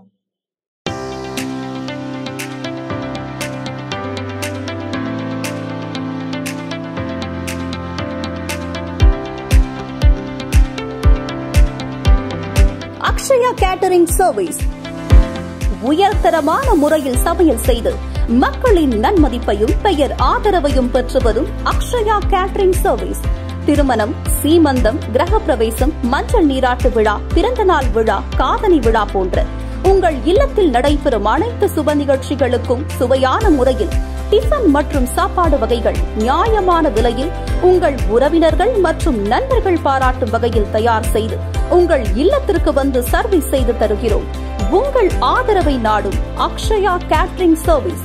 அக்ஷயா கேட்டரிங் சர்வீஸ் உயர்தரமான முறையில் சமையல் செய்து மக்களின் நன்மதிப்பையும் பெயர் ஆதரவையும் பெற்று வரும் அக்ஷயா கேட்டரிங் சர்வீஸ் திருமணம் சீமந்தம் கிரகப்பிரவேசம் மஞ்சள் நீராட்டு விழா பிறந்தநாள் விழா காதணி விழா போன்ற உங்கள் இல்லத்தில் நடைபெறும் அனைத்து சுப நிகழ்ச்சிகளுக்கும் சுவையான முறையில் டிஃபன் மற்றும் சாப்பாடு வகைகள் நியாயமான விலையில் உங்கள் உறவினர்கள் மற்றும் நண்பர்கள் பாராட்டும் வகையில் தயார் செய்து உங்கள் இல்லத்திற்கு வந்து சர்வீஸ் செய்து தருகிறோம் உங்கள் ஆதரவை நாடும் அக்ஷயா கேட்டரிங் சர்வீஸ்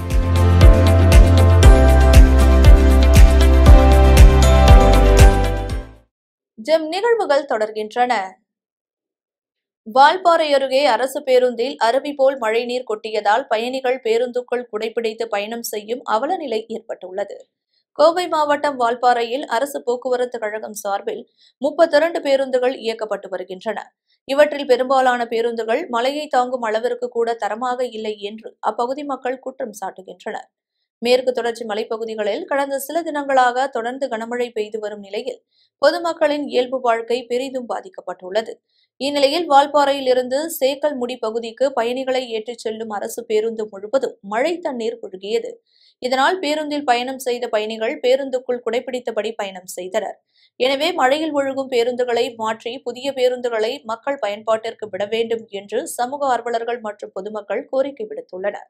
ஜெம் நிகழ்வுகள் தொடர்கின்றன வால்பாறை அருகே அரசு பேருந்தில் அருவி போல் மழைநீர் கொட்டியதால் பயணிகள் பேருந்துக்குள் குடைபிடித்து பயணம் செய்யும் அவலநிலை ஏற்பட்டுள்ளது கோவை மாவட்டம் வால்பாறையில் அரசு போக்குவரத்து கழகம் சார்பில் முப்பத்திரண்டு பேருந்துகள் இயக்கப்பட்டு வருகின்றன இவற்றில் பெரும்பாலான பேருந்துகள் மழையை தாங்கும் அளவிற்கு கூட தரமாக இல்லை என்று அப்பகுதி மக்கள் குற்றம் சாட்டுகின்றனர் மேற்கு தொடர்ச்சி மலைப்பகுதிகளில் கடந்த சில தினங்களாக தொடர்ந்து கனமழை பெய்து வரும் நிலையில் பொதுமக்களின் இயல்பு வாழ்க்கை பெரிதும் பாதிக்கப்பட்டுள்ளது இந்நிலையில் வால்பாறையில் இருந்து சேக்கல்முடி பகுதிக்கு பயணிகளை ஏற்றிச் செல்லும் அரசு பேருந்து முழுவதும் மழை தண்ணீர் ஒழுகியது இதனால் பேருந்தில் பயணம் செய்த பயணிகள் பேருந்துக்குள் குடைபிடித்தபடி பயணம் செய்தனர் எனவே மழையில் ஒழுகும் பேருந்துகளை மாற்றி புதிய பேருந்துகளை மக்கள் பயன்பாட்டிற்கு விட வேண்டும் என்று சமூக ஆர்வலர்கள் மற்றும் பொதுமக்கள் கோரிக்கை விடுத்துள்ளனர்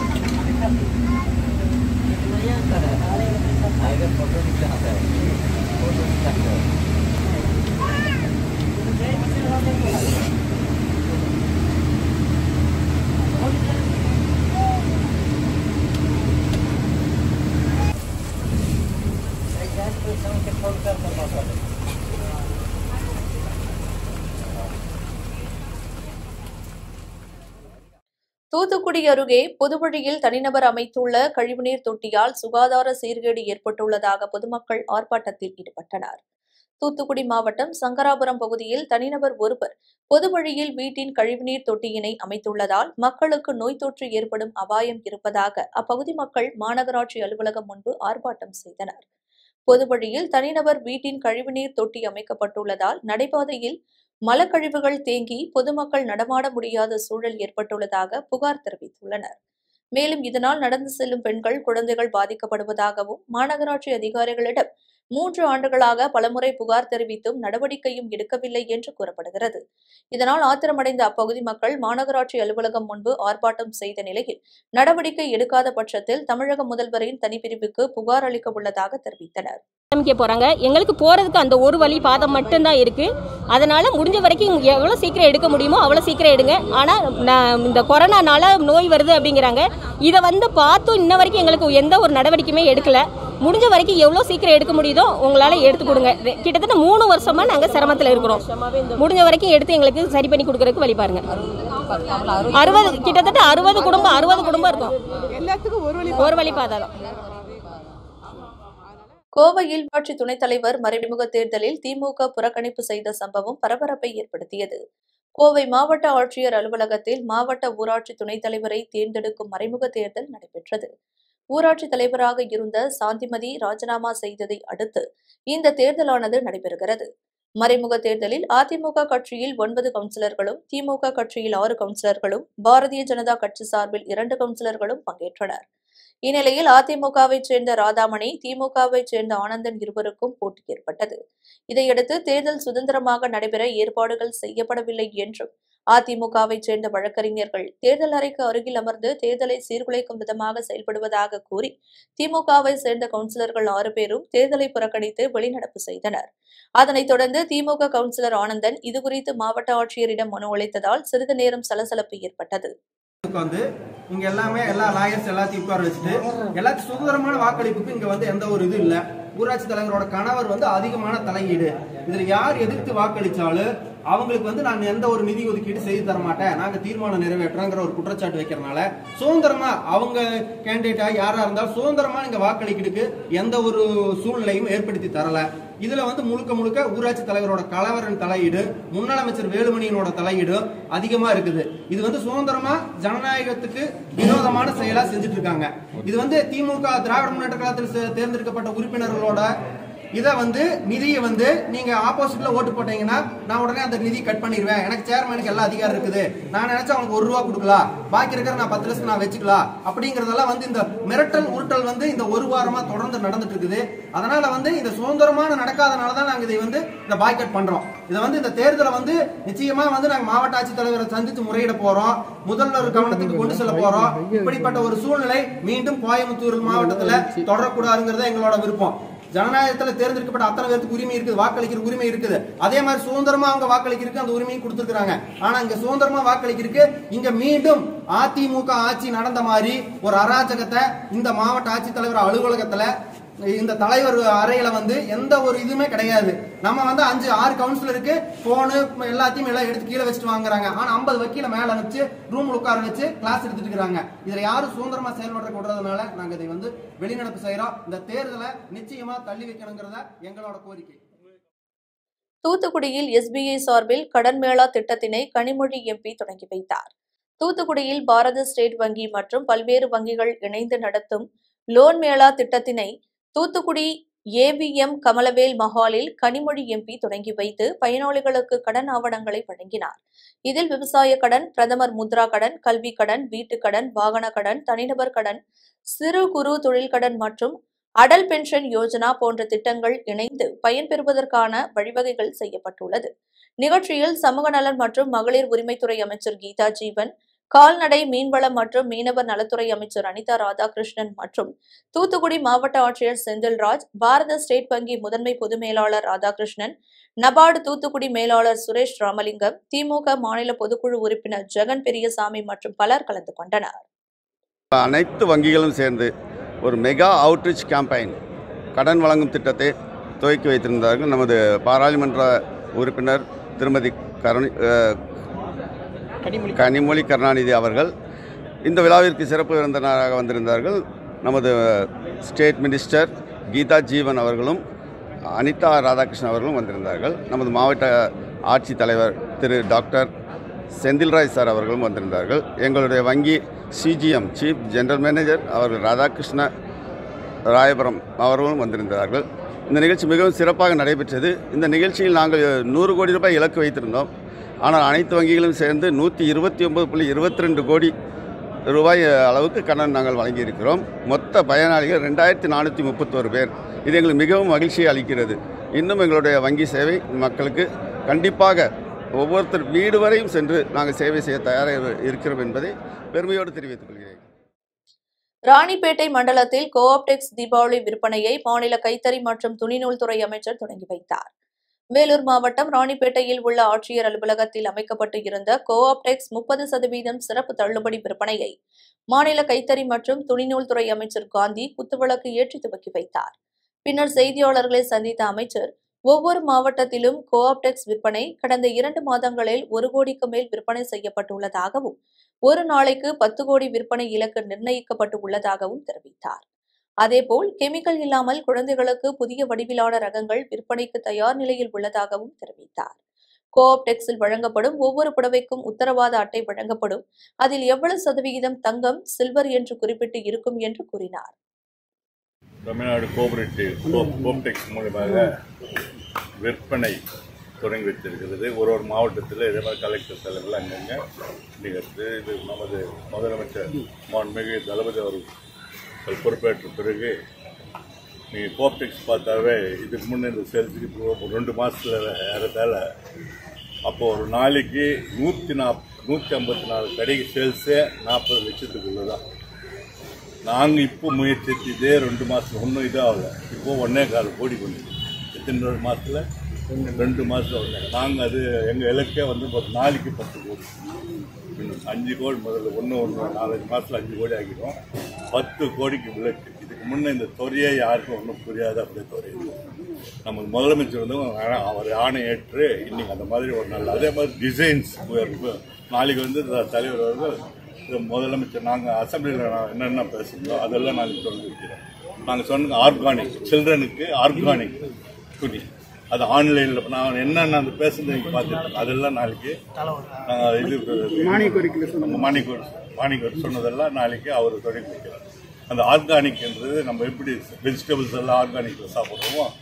தூத்துக்குடி அருகே பொதுவழியில் தனிநபர் அமைத்துள்ள கழிவுநீர் தொட்டியால் சுகாதார சீர்கேடு ஏற்பட்டுள்ளதாக பொதுமக்கள் ஆர்ப்பாட்டத்தில் ஈடுபட்டனர் தூத்துக்குடி மாவட்டம் சங்கராபுரம் பகுதியில் தனிநபர் ஒருவர் பொதுவழியில் வீட்டின் கழிவுநீர் தொட்டியினை அமைத்துள்ளதால் மக்களுக்கு நோய் தொற்று ஏற்படும் அபாயம் இருப்பதாக அப்பகுதி மக்கள் மாநகராட்சி அலுவலகம் முன்பு ஆர்ப்பாட்டம் செய்தனர் பொதுவழியில் தனிநபர் வீட்டின் கழிவுநீர் தொட்டி அமைக்கப்பட்டுள்ளதால் நடைபாதையில் மலக்கழிவுகள் தேங்கி பொதுமக்கள் நடமாட முடியாத சூழல் ஏற்பட்டுள்ளதாக புகார் தெரிவித்துள்ளனர் மேலும் இதனால் நடந்து செல்லும் பெண்கள் குழந்தைகள் பாதிக்கப்படுவதாகவும் மாநகராட்சி அதிகாரிகளிடம் மூன்று ஆண்டுகளாக பலமுறை புகார் தெரிவித்தும் நடவடிக்கையும் எடுக்கவில்லை என்று கூறப்படுகிறது இதனால் ஆத்திரமடைந்த அப்பகுதி மக்கள் மாநகராட்சி அலுவலகம் முன்பு ஆர்ப்பாட்டம் செய்த நிலையில் நடவடிக்கை எடுக்காத பட்சத்தில் தமிழக முதல்வரின் தனிப்பிரிவுக்கு புகார் அளிக்க உள்ளதாக தெரிவித்தனர் ஆரம்பிக்க போறாங்க எங்களுக்கு போறதுக்கு அந்த ஒரு வழி பாதம் மட்டும்தான் இருக்கு அதனால முடிஞ்ச வரைக்கும் எவ்வளோ சீக்கிரம் எடுக்க முடியுமோ அவ்வளோ சீக்கிரம் எடுங்க ஆனால் நான் இந்த கொரோனானால நோய் வருது அப்படிங்கிறாங்க இதை வந்து பார்த்தும் இன்ன வரைக்கும் எங்களுக்கு எந்த ஒரு நடவடிக்கையுமே எடுக்கல முடிஞ்ச வரைக்கும் எவ்வளோ சீக்கிரம் எடுக்க முடியுதோ உங்களால் எடுத்து கொடுங்க ரெ- கிட்டத்தட்ட மூணு வருஷமா நாங்கள் சிரமத்தில் இருக்கிறோம் முடிஞ்ச வரைக்கும் எடுத்து எங்களுக்கு சரி பண்ணி கொடுக்கறதுக்கு வழி பாருங்க அறுபது கிட்டத்தட்ட அறுபது குடும்பம் அறுபது குடும்பம் இருக்கும் எல்லாத்துக்கும் ஒரு வழி ஒரு வழி பாதாளம் கோவையில் உள்ளாட்சி துணைத் தலைவர் மறைமுக தேர்தலில் திமுக புறக்கணிப்பு செய்த சம்பவம் பரபரப்பை ஏற்படுத்தியது கோவை மாவட்ட ஆட்சியர் அலுவலகத்தில் மாவட்ட ஊராட்சி துணைத் தலைவரை தேர்ந்தெடுக்கும் மறைமுக தேர்தல் நடைபெற்றது ஊராட்சி தலைவராக இருந்த சாந்திமதி ராஜினாமா செய்ததை அடுத்து இந்த தேர்தலானது நடைபெறுகிறது மறைமுக தேர்தலில் அதிமுக கட்சியில் ஒன்பது கவுன்சிலர்களும் திமுக கட்சியில் ஆறு கவுன்சிலர்களும் பாரதிய ஜனதா கட்சி சார்பில் இரண்டு கவுன்சிலர்களும் பங்கேற்றனர் இந்நிலையில் அதிமுகவைச் சேர்ந்த ராதாமணி திமுகவைச் சேர்ந்த ஆனந்தன் இருவருக்கும் போட்டி ஏற்பட்டது இதையடுத்து தேர்தல் சுதந்திரமாக நடைபெற ஏற்பாடுகள் செய்யப்படவில்லை என்றும் அதிமுகவைச் சேர்ந்த வழக்கறிஞர்கள் தேர்தல் அறைக்கு அருகில் அமர்ந்து தேர்தலை சீர்குலைக்கும் விதமாக செயல்படுவதாக கூறி திமுகவை சேர்ந்த கவுன்சிலர்கள் ஆறு பேரும் தேர்தலை புறக்கணித்து வெளிநடப்பு செய்தனர் அதனைத் தொடர்ந்து திமுக கவுன்சிலர் ஆனந்தன் இதுகுறித்து மாவட்ட ஆட்சியரிடம் மனு அளித்ததால் சிறிது நேரம் சலசலப்பு ஏற்பட்டது வந்து இங்க எல்லாமே எல்லா லாயர்ஸ் எல்லாத்தையும் உட்கார வச்சுட்டு எல்லாத்தையும் சுதந்திரமான வாக்களிப்புக்கு இங்க வந்து எந்த ஒரு இது இல்ல ஊராட்சி தலைவரோட கணவர் வந்து அதிகமான தலையீடு இதுல யார் எதிர்த்து வாக்களிச்சாலும் அவங்களுக்கு வந்து நான் எந்த ஒரு நிதி ஒதுக்கீடு செய்து தர மாட்டேன் நாங்க தீர்மானம் நிறைவேற்றோங்கிற ஒரு குற்றச்சாட்டு வைக்கிறனால சுதந்திரமா அவங்க கேண்டிடேட்டா யாரா இருந்தாலும் சுதந்திரமா நீங்க வாக்களிக்கிறதுக்கு எந்த ஒரு சூழ்நிலையும் ஏற்படுத்தி தரல இதுல வந்து முழுக்க முழுக்க ஊராட்சி தலைவரோட கலவரன் தலையீடு முன்னாள் அமைச்சர் வேலுமணியினோட தலையீடு அதிகமா இருக்குது இது வந்து சுதந்திரமா ஜனநாயகத்துக்கு விரோதமான செயலா செஞ்சுட்டு இருக்காங்க இது வந்து திமுக திராவிட முன்னேற்ற கழகத்தில் சே- தேர்ந்தெடுக்கப்பட்ட உறுப்பினர்களோட இதை வந்து நிதியை வந்து நீங்க ஆப்போசிட்ல ஓட்டு போட்டீங்கன்னா நான் உடனே அந்த நிதி கட் பண்ணிடுவேன் எனக்கு சேர்மனுக்கு எல்லா அதிகாரம் இருக்குது நான் நினைச்சா அவனுக்கு ஒரு ரூபா கொடுக்கலாம் பாக்கி இருக்கிற நான் பத்து லட்சம் நான் வச்சுக்கலாம் அப்படிங்கறதெல்லாம் வந்து இந்த மிரட்டல் உருட்டல் வந்து இந்த ஒரு வாரமா தொடர்ந்து நடந்துட்டு இருக்குது அதனால வந்து இந்த சுதந்திரமான நடக்காதனால தான் நாங்க இதை வந்து இந்த பாய்கட் பண்றோம் இதை வந்து இந்த தேர்தலை வந்து நிச்சயமா வந்து நாங்க மாவட்ட ஆட்சித்தலைவரை சந்தித்து முறையிட போறோம் முதல்வர் கவனத்துக்கு கொண்டு செல்ல போறோம் இப்படிப்பட்ட ஒரு சூழ்நிலை மீண்டும் கோயம்புத்தூர் மாவட்டத்துல தொடரக்கூடாதுங்கிறது எங்களோட விருப்பம் ஜனநாயகத்துல தேர்ந்தெடுக்கப்பட்ட அத்தனை பேருக்கு உரிமை இருக்குது வாக்களிக்கிற உரிமை இருக்குது அதே மாதிரி சுதந்திரமா அவங்க வாக்களிக்கிறதுக்கு அந்த உரிமையும் கொடுத்துருக்காங்க ஆனா இங்க சுதந்திரமா வாக்களிக்கிறதுக்கு இங்க மீண்டும் அதிமுக ஆட்சி நடந்த மாதிரி ஒரு அராஜகத்தை இந்த மாவட்ட ஆட்சித்தலைவர் அலுவலகத்துல இந்த தலைவர் அறையில வந்து எந்த ஒரு இதுவுமே கிடையாது நம்ம வந்து அஞ்சு ஆறு கவுன்சிலருக்கு போனு எல்லாத்தையும் எல்லாம் எடுத்து கீழே வச்சுட்டு வாங்குறாங்க ஆனா ஐம்பது வக்கீல மேல வச்சு ரூம் உட்கார வச்சு கிளாஸ் எடுத்துட்டு இருக்காங்க இதுல யாரும் சுதந்திரமா செயல்படுற விடுறதுனால நாங்க இதை வந்து வெளிநடப்பு செய்யறோம் இந்த தேர்தலை நிச்சயமா தள்ளி வைக்கணுங்கிறத எங்களோட கோரிக்கை தூத்துக்குடியில் எஸ்பிஐ சார்பில் கடன் மேளா திட்டத்தினை கனிமொழி எம்பி தொடங்கி வைத்தார் தூத்துக்குடியில் பாரத ஸ்டேட் வங்கி மற்றும் பல்வேறு வங்கிகள் இணைந்து நடத்தும் லோன் மேளா திட்டத்தினை தூத்துக்குடி ஏவிஎம் கமலவேல் மஹாலில் கனிமொழி எம்பி தொடங்கி வைத்து பயனாளிகளுக்கு கடன் ஆவணங்களை வழங்கினார் இதில் விவசாய கடன் பிரதமர் முத்ரா கடன் கல்வி கடன் வீட்டுக் கடன் வாகன கடன் தனிநபர் கடன் சிறு குறு தொழில் கடன் மற்றும் அடல் பென்ஷன் யோஜனா போன்ற திட்டங்கள் இணைந்து பயன்பெறுவதற்கான வழிவகைகள் செய்யப்பட்டுள்ளது நிகழ்ச்சியில் சமூக நலன் மற்றும் மகளிர் உரிமைத்துறை அமைச்சர் கீதா ஜீவன் கால்நடை மீன்வளம் மற்றும் மீனவர் நலத்துறை அமைச்சர் அனிதா ராதாகிருஷ்ணன் மற்றும் தூத்துக்குடி மாவட்ட ஆட்சியர் செந்தில்ராஜ் பாரத ஸ்டேட் வங்கி முதன்மை பொது மேலாளர் ராதாகிருஷ்ணன் நபார்டு தூத்துக்குடி மேலாளர் சுரேஷ் ராமலிங்கம் திமுக மாநில பொதுக்குழு உறுப்பினர் ஜெகன் பெரியசாமி மற்றும் பலர் கலந்து கொண்டனர் அனைத்து வங்கிகளும் சேர்ந்து ஒரு மெகா அவுட்ரீச் கேம்பெயின் கடன் வழங்கும் திட்டத்தை துவக்கி வைத்திருந்தார்கள் நமது பாராளுமன்ற உறுப்பினர் திருமதி கருணி அஹ், கனிமொழி கருணாநிதி அவர்கள் இந்த விழாவிற்கு சிறப்பு விருந்தினராக வந்திருந்தார்கள் நமது ஸ்டேட் மினிஸ்டர் கீதா ஜீவன் அவர்களும் அனிதா ராதாகிருஷ்ணன் அவர்களும் வந்திருந்தார்கள் நமது மாவட்ட ஆட்சித்தலைவர் திரு டாக்டர் செந்தில்ராய் சார் அவர்களும் வந்திருந்தார்கள் எங்களுடைய வங்கி சிஜிஎம் சீஃப் ஜெனரல் மேனேஜர் அவர்கள் ராதாகிருஷ்ண ராயபுரம் அவர்களும் வந்திருந்தார்கள் இந்த நிகழ்ச்சி மிகவும் சிறப்பாக நடைபெற்றது இந்த நிகழ்ச்சியில் நாங்கள் நூறு கோடி ரூபாய் இலக்கு வைத்திருந்தோம் ஆனால் அனைத்து வங்கிகளும் சேர்ந்து நூற்றி இருபத்தி ஒன்பது புள்ளி இருபத்தி ரெண்டு கோடி ரூபாய் அளவுக்கு கடன் நாங்கள் வழங்கியிருக்கிறோம் மொத்த பயனாளிகள் ரெண்டாயிரத்தி நானூற்றி முப்பத்தோரு பேர் இது எங்களுக்கு மிகவும் மகிழ்ச்சியை அளிக்கிறது இன்னும் எங்களுடைய வங்கி சேவை மக்களுக்கு கண்டிப்பாக ஒவ்வொருத்தர் வீடு வரையும் சென்று நாங்கள் சேவை செய்ய தயாராக இருக்கிறோம் என்பதை பெருமையோடு தெரிவித்துக் கொள்கிறேன் ராணிப்பேட்டை மண்டலத்தில் கோஆப்டெக்ஸ் தீபாவளி விற்பனையை மாநில கைத்தறி மற்றும் துணிநூல் துறை அமைச்சர் தொடங்கி வைத்தார் வேலூர் மாவட்டம் ராணிப்பேட்டையில் உள்ள ஆட்சியர் அலுவலகத்தில் அமைக்கப்பட்டு இருந்த கோஆப்டெக்ஸ் முப்பது சதவீதம் சிறப்பு தள்ளுபடி விற்பனையை மாநில கைத்தறி மற்றும் துணிநூல் துறை அமைச்சர் காந்தி குத்துவிளக்கு ஏற்றி துவக்கி வைத்தார் பின்னர் செய்தியாளர்களை சந்தித்த அமைச்சர் ஒவ்வொரு மாவட்டத்திலும் கோஆப்டெக்ஸ் விற்பனை கடந்த இரண்டு மாதங்களில் ஒரு கோடிக்கு மேல் விற்பனை செய்யப்பட்டுள்ளதாகவும் ஒரு நாளைக்கு பத்து கோடி விற்பனை இலக்கு நிர்ணயிக்கப்பட்டு உள்ளதாகவும் தெரிவித்தார் அதேபோல் கெமிக்கல் இல்லாமல் குழந்தைகளுக்கு புதிய வடிவிலான ரகங்கள் விற்பனைக்கு தயார் நிலையில் உள்ளதாகவும் தெரிவித்தார் கோஆப்டெக்ஸில் வழங்கப்படும் ஒவ்வொரு புடவைக்கும் உத்தரவாத அட்டை வழங்கப்படும் அதில் எவ்வளவு சதவிகிதம் தங்கம் சில்வர் என்று குறிப்பிட்டு இருக்கும் என்று கூறினார் தமிழ்நாடு கோஆபரேட்டிவ் கோப்டெக்ஸ் மூலமாக விற்பனை தொடங்கி வைத்திருக்கிறது ஒரு ஒரு மாவட்டத்தில் இதே மாதிரி கலெக்டர் தலைவர்கள் அங்கங்கே நிகழ்த்து இது நமது முதலமைச்சர் மாண்புமிகு தளபதி அவர்கள் பொறுப்பேற்ற பிறகு நீங்கள் கோப்டெக்ஸ் பார்த்தாவே இதுக்கு முன்னே இந்த சேல்ஸுக்கு இப்போ ஒரு ரெண்டு மாதத்தில் ஏறத்தால அப்போ ஒரு நாளைக்கு நூற்றி நாப் நூற்றி ஐம்பத்தி நாலு கடைக்கு சேல்ஸே நாற்பது லட்சத்துக்குள்ள தான் நாங்கள் இப்போ முயற்சி இதே ரெண்டு மாதத்துல ஒன்றும் இதாகல இப்போ ஒன்னே கால் கோடி கொண்டு எத்தனை ரெண்டு மாதத்தில் ரெண்டு மாதத்தில் ஒன்றே நாங்கள் அது எங்கள் இலக்கே வந்து ஒரு நாளைக்கு பத்து கோடி இன்னும் அஞ்சு கோடி முதல்ல ஒன்று ஒன்று நாலஞ்சு மாதத்தில் அஞ்சு கோடி ஆகிடும் பத்து கோடிக்கு விலக்கு இதுக்கு முன்னே இந்த துறையே யாருக்கும் ஒன்றும் புரியாது அப்படியே துறை நமக்கு முதலமைச்சர் வந்து ஆ- அவர் ஆணை ஏற்று இன்னைக்கு அந்த மாதிரி ஒரு நல்ல அதே மாதிரி டிசைன்ஸ் நாளைக்கு வந்து த- தலைவர் அவர்கள் இது முதலமைச்சர் நாங்கள் அசம்பிளியில் என்னென்ன பேசுகிறோம் அதெல்லாம் நாங்கள் தொடர்ந்து வைக்கிறோம் நாங்கள் சொன்ன ஆர்கானிக் சில்ட்ரனுக்கு ஆர்கானிக் துணி அது ஆன்லைனில் நான் என்னென்ன அந்த பேசுறது நீங்கள் பார்த்துருக்கோம் அதெல்லாம் நாளைக்கு நாங்கள் இது மானிய கோரிக்கையில் நம்ம மானிக் மானிக் சொன்னதெல்லாம் நாளைக்கு அவர் தொடங்கி வைக்கிறார் அந்த ஆர்கானிக்ன்றது நம்ம எப்படி வெஜிடபிள்ஸ் எல்லாம் ஆர்கானிக்கில் சாப்பிட்றோமோ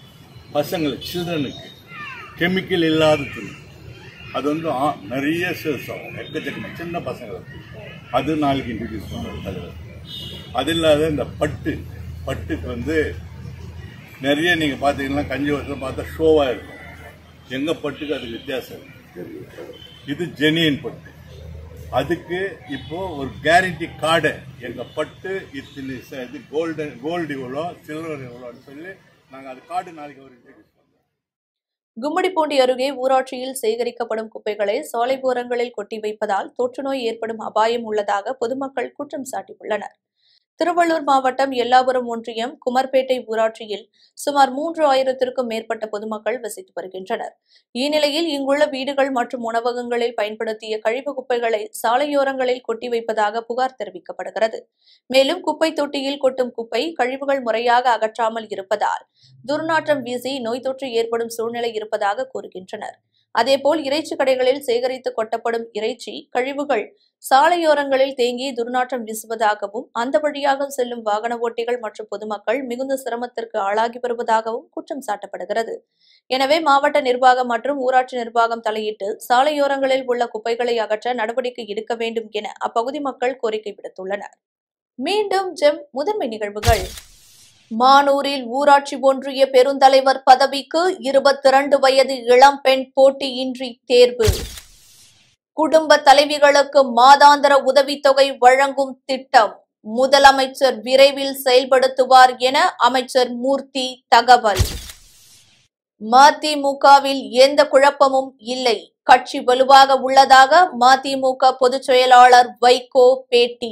பசங்களுக்கு சில்ட்ரனுக்கு கெமிக்கல் இல்லாத துணி அது வந்து ஆ- நிறைய சேல்ஸ் ஆகும் எக்கச்சக்கமாக சின்ன பசங்களுக்கு அது நாளைக்கு இன்ட்ரடியூஸ் பண்ணுற தலைவர் அது இல்லாத இந்த பட்டு பட்டுக்கு வந்து நிறைய நீங்கள் பார்த்தீங்கன்னா கஞ்சிவரத்தில் பார்த்தா ஷோவாக இருக்கும் எங்கள் பட்டுக்கு அது வித்தியாசம் இருக்கு. இது ஜெனியன் பட்டு அதுக்கு இப்போ ஒரு கேரண்டி கார்டு எங்கள் பட்டு இத்தனை ச- இது கோல்டு கோல்டு இவ்வளோ சில்வர் இவ்வளோன்னு சொல்லி நாங்கள் அது கார்டு நாளைக்கு ஒரு introduce கும்மிடிப்பூண்டி அருகே ஊராட்சியில் சேகரிக்கப்படும் குப்பைகளை சாலையோரங்களில் கொட்டி வைப்பதால் தொற்றுநோய் ஏற்படும் அபாயம் உள்ளதாக பொதுமக்கள் குற்றம் சாட்டியுள்ளனர் திருவள்ளூர் மாவட்டம் எல்லாபுரம் ஒன்றியம் குமர்பேட்டை ஊராட்சியில் சுமார் மூன்று ஆயிரத்திற்கும் மேற்பட்ட பொதுமக்கள் வசித்து வருகின்றனர் இந்நிலையில் இங்குள்ள வீடுகள் மற்றும் உணவகங்களில் பயன்படுத்திய கழிவு குப்பைகளை சாலையோரங்களில் கொட்டி வைப்பதாக புகார் தெரிவிக்கப்படுகிறது மேலும் குப்பை தொட்டியில் கொட்டும் குப்பை கழிவுகள் முறையாக அகற்றாமல் இருப்பதால் துர்நாற்றம் வீசி நோய் தொற்று ஏற்படும் சூழ்நிலை இருப்பதாக கூறுகின்றனர் அதேபோல் இறைச்சி கடைகளில் சேகரித்து கொட்டப்படும் இறைச்சி கழிவுகள் சாலையோரங்களில் தேங்கி துர்நாற்றம் வீசுவதாகவும் அந்த வழியாக செல்லும் வாகன ஓட்டிகள் மற்றும் பொதுமக்கள் மிகுந்த சிரமத்திற்கு ஆளாகி வருவதாகவும் குற்றம் சாட்டப்படுகிறது எனவே மாவட்ட நிர்வாகம் மற்றும் ஊராட்சி நிர்வாகம் தலையிட்டு சாலையோரங்களில் உள்ள குப்பைகளை அகற்ற நடவடிக்கை எடுக்க வேண்டும் என அப்பகுதி மக்கள் கோரிக்கை விடுத்துள்ளனர் மீண்டும் ஜெம் முதன்மை நிகழ்வுகள் மானூரில் ஊராட்சி ஒன்றிய பெருந்தலைவர் பதவிக்கு இருபத்தி இரண்டு வயது இளம்பெண் போட்டியின்றி தேர்வு குடும்ப தலைவிகளுக்கு மாதாந்திர உதவித்தொகை வழங்கும் திட்டம் முதலமைச்சர் விரைவில் செயல்படுத்துவார் என அமைச்சர் மூர்த்தி தகவல் மதிமுகவில் எந்த குழப்பமும் இல்லை கட்சி வலுவாக உள்ளதாக மதிமுக பொதுச் செயலாளர் வைகோ பேட்டி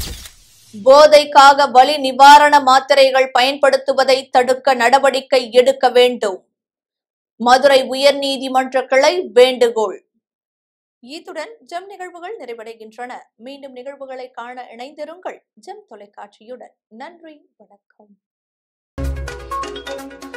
போதைக்காக வலி நிவாரண மாத்திரைகள் பயன்படுத்துவதை தடுக்க நடவடிக்கை எடுக்க வேண்டும் மதுரை உயர்நீதிமன்ற கிளை வேண்டுகோள் இத்துடன் ஜெம் நிகழ்வுகள் நிறைவடைகின்றன மீண்டும் நிகழ்வுகளை காண இணைந்திருங்கள் ஜெம் தொலைக்காட்சியுடன் நன்றி வணக்கம்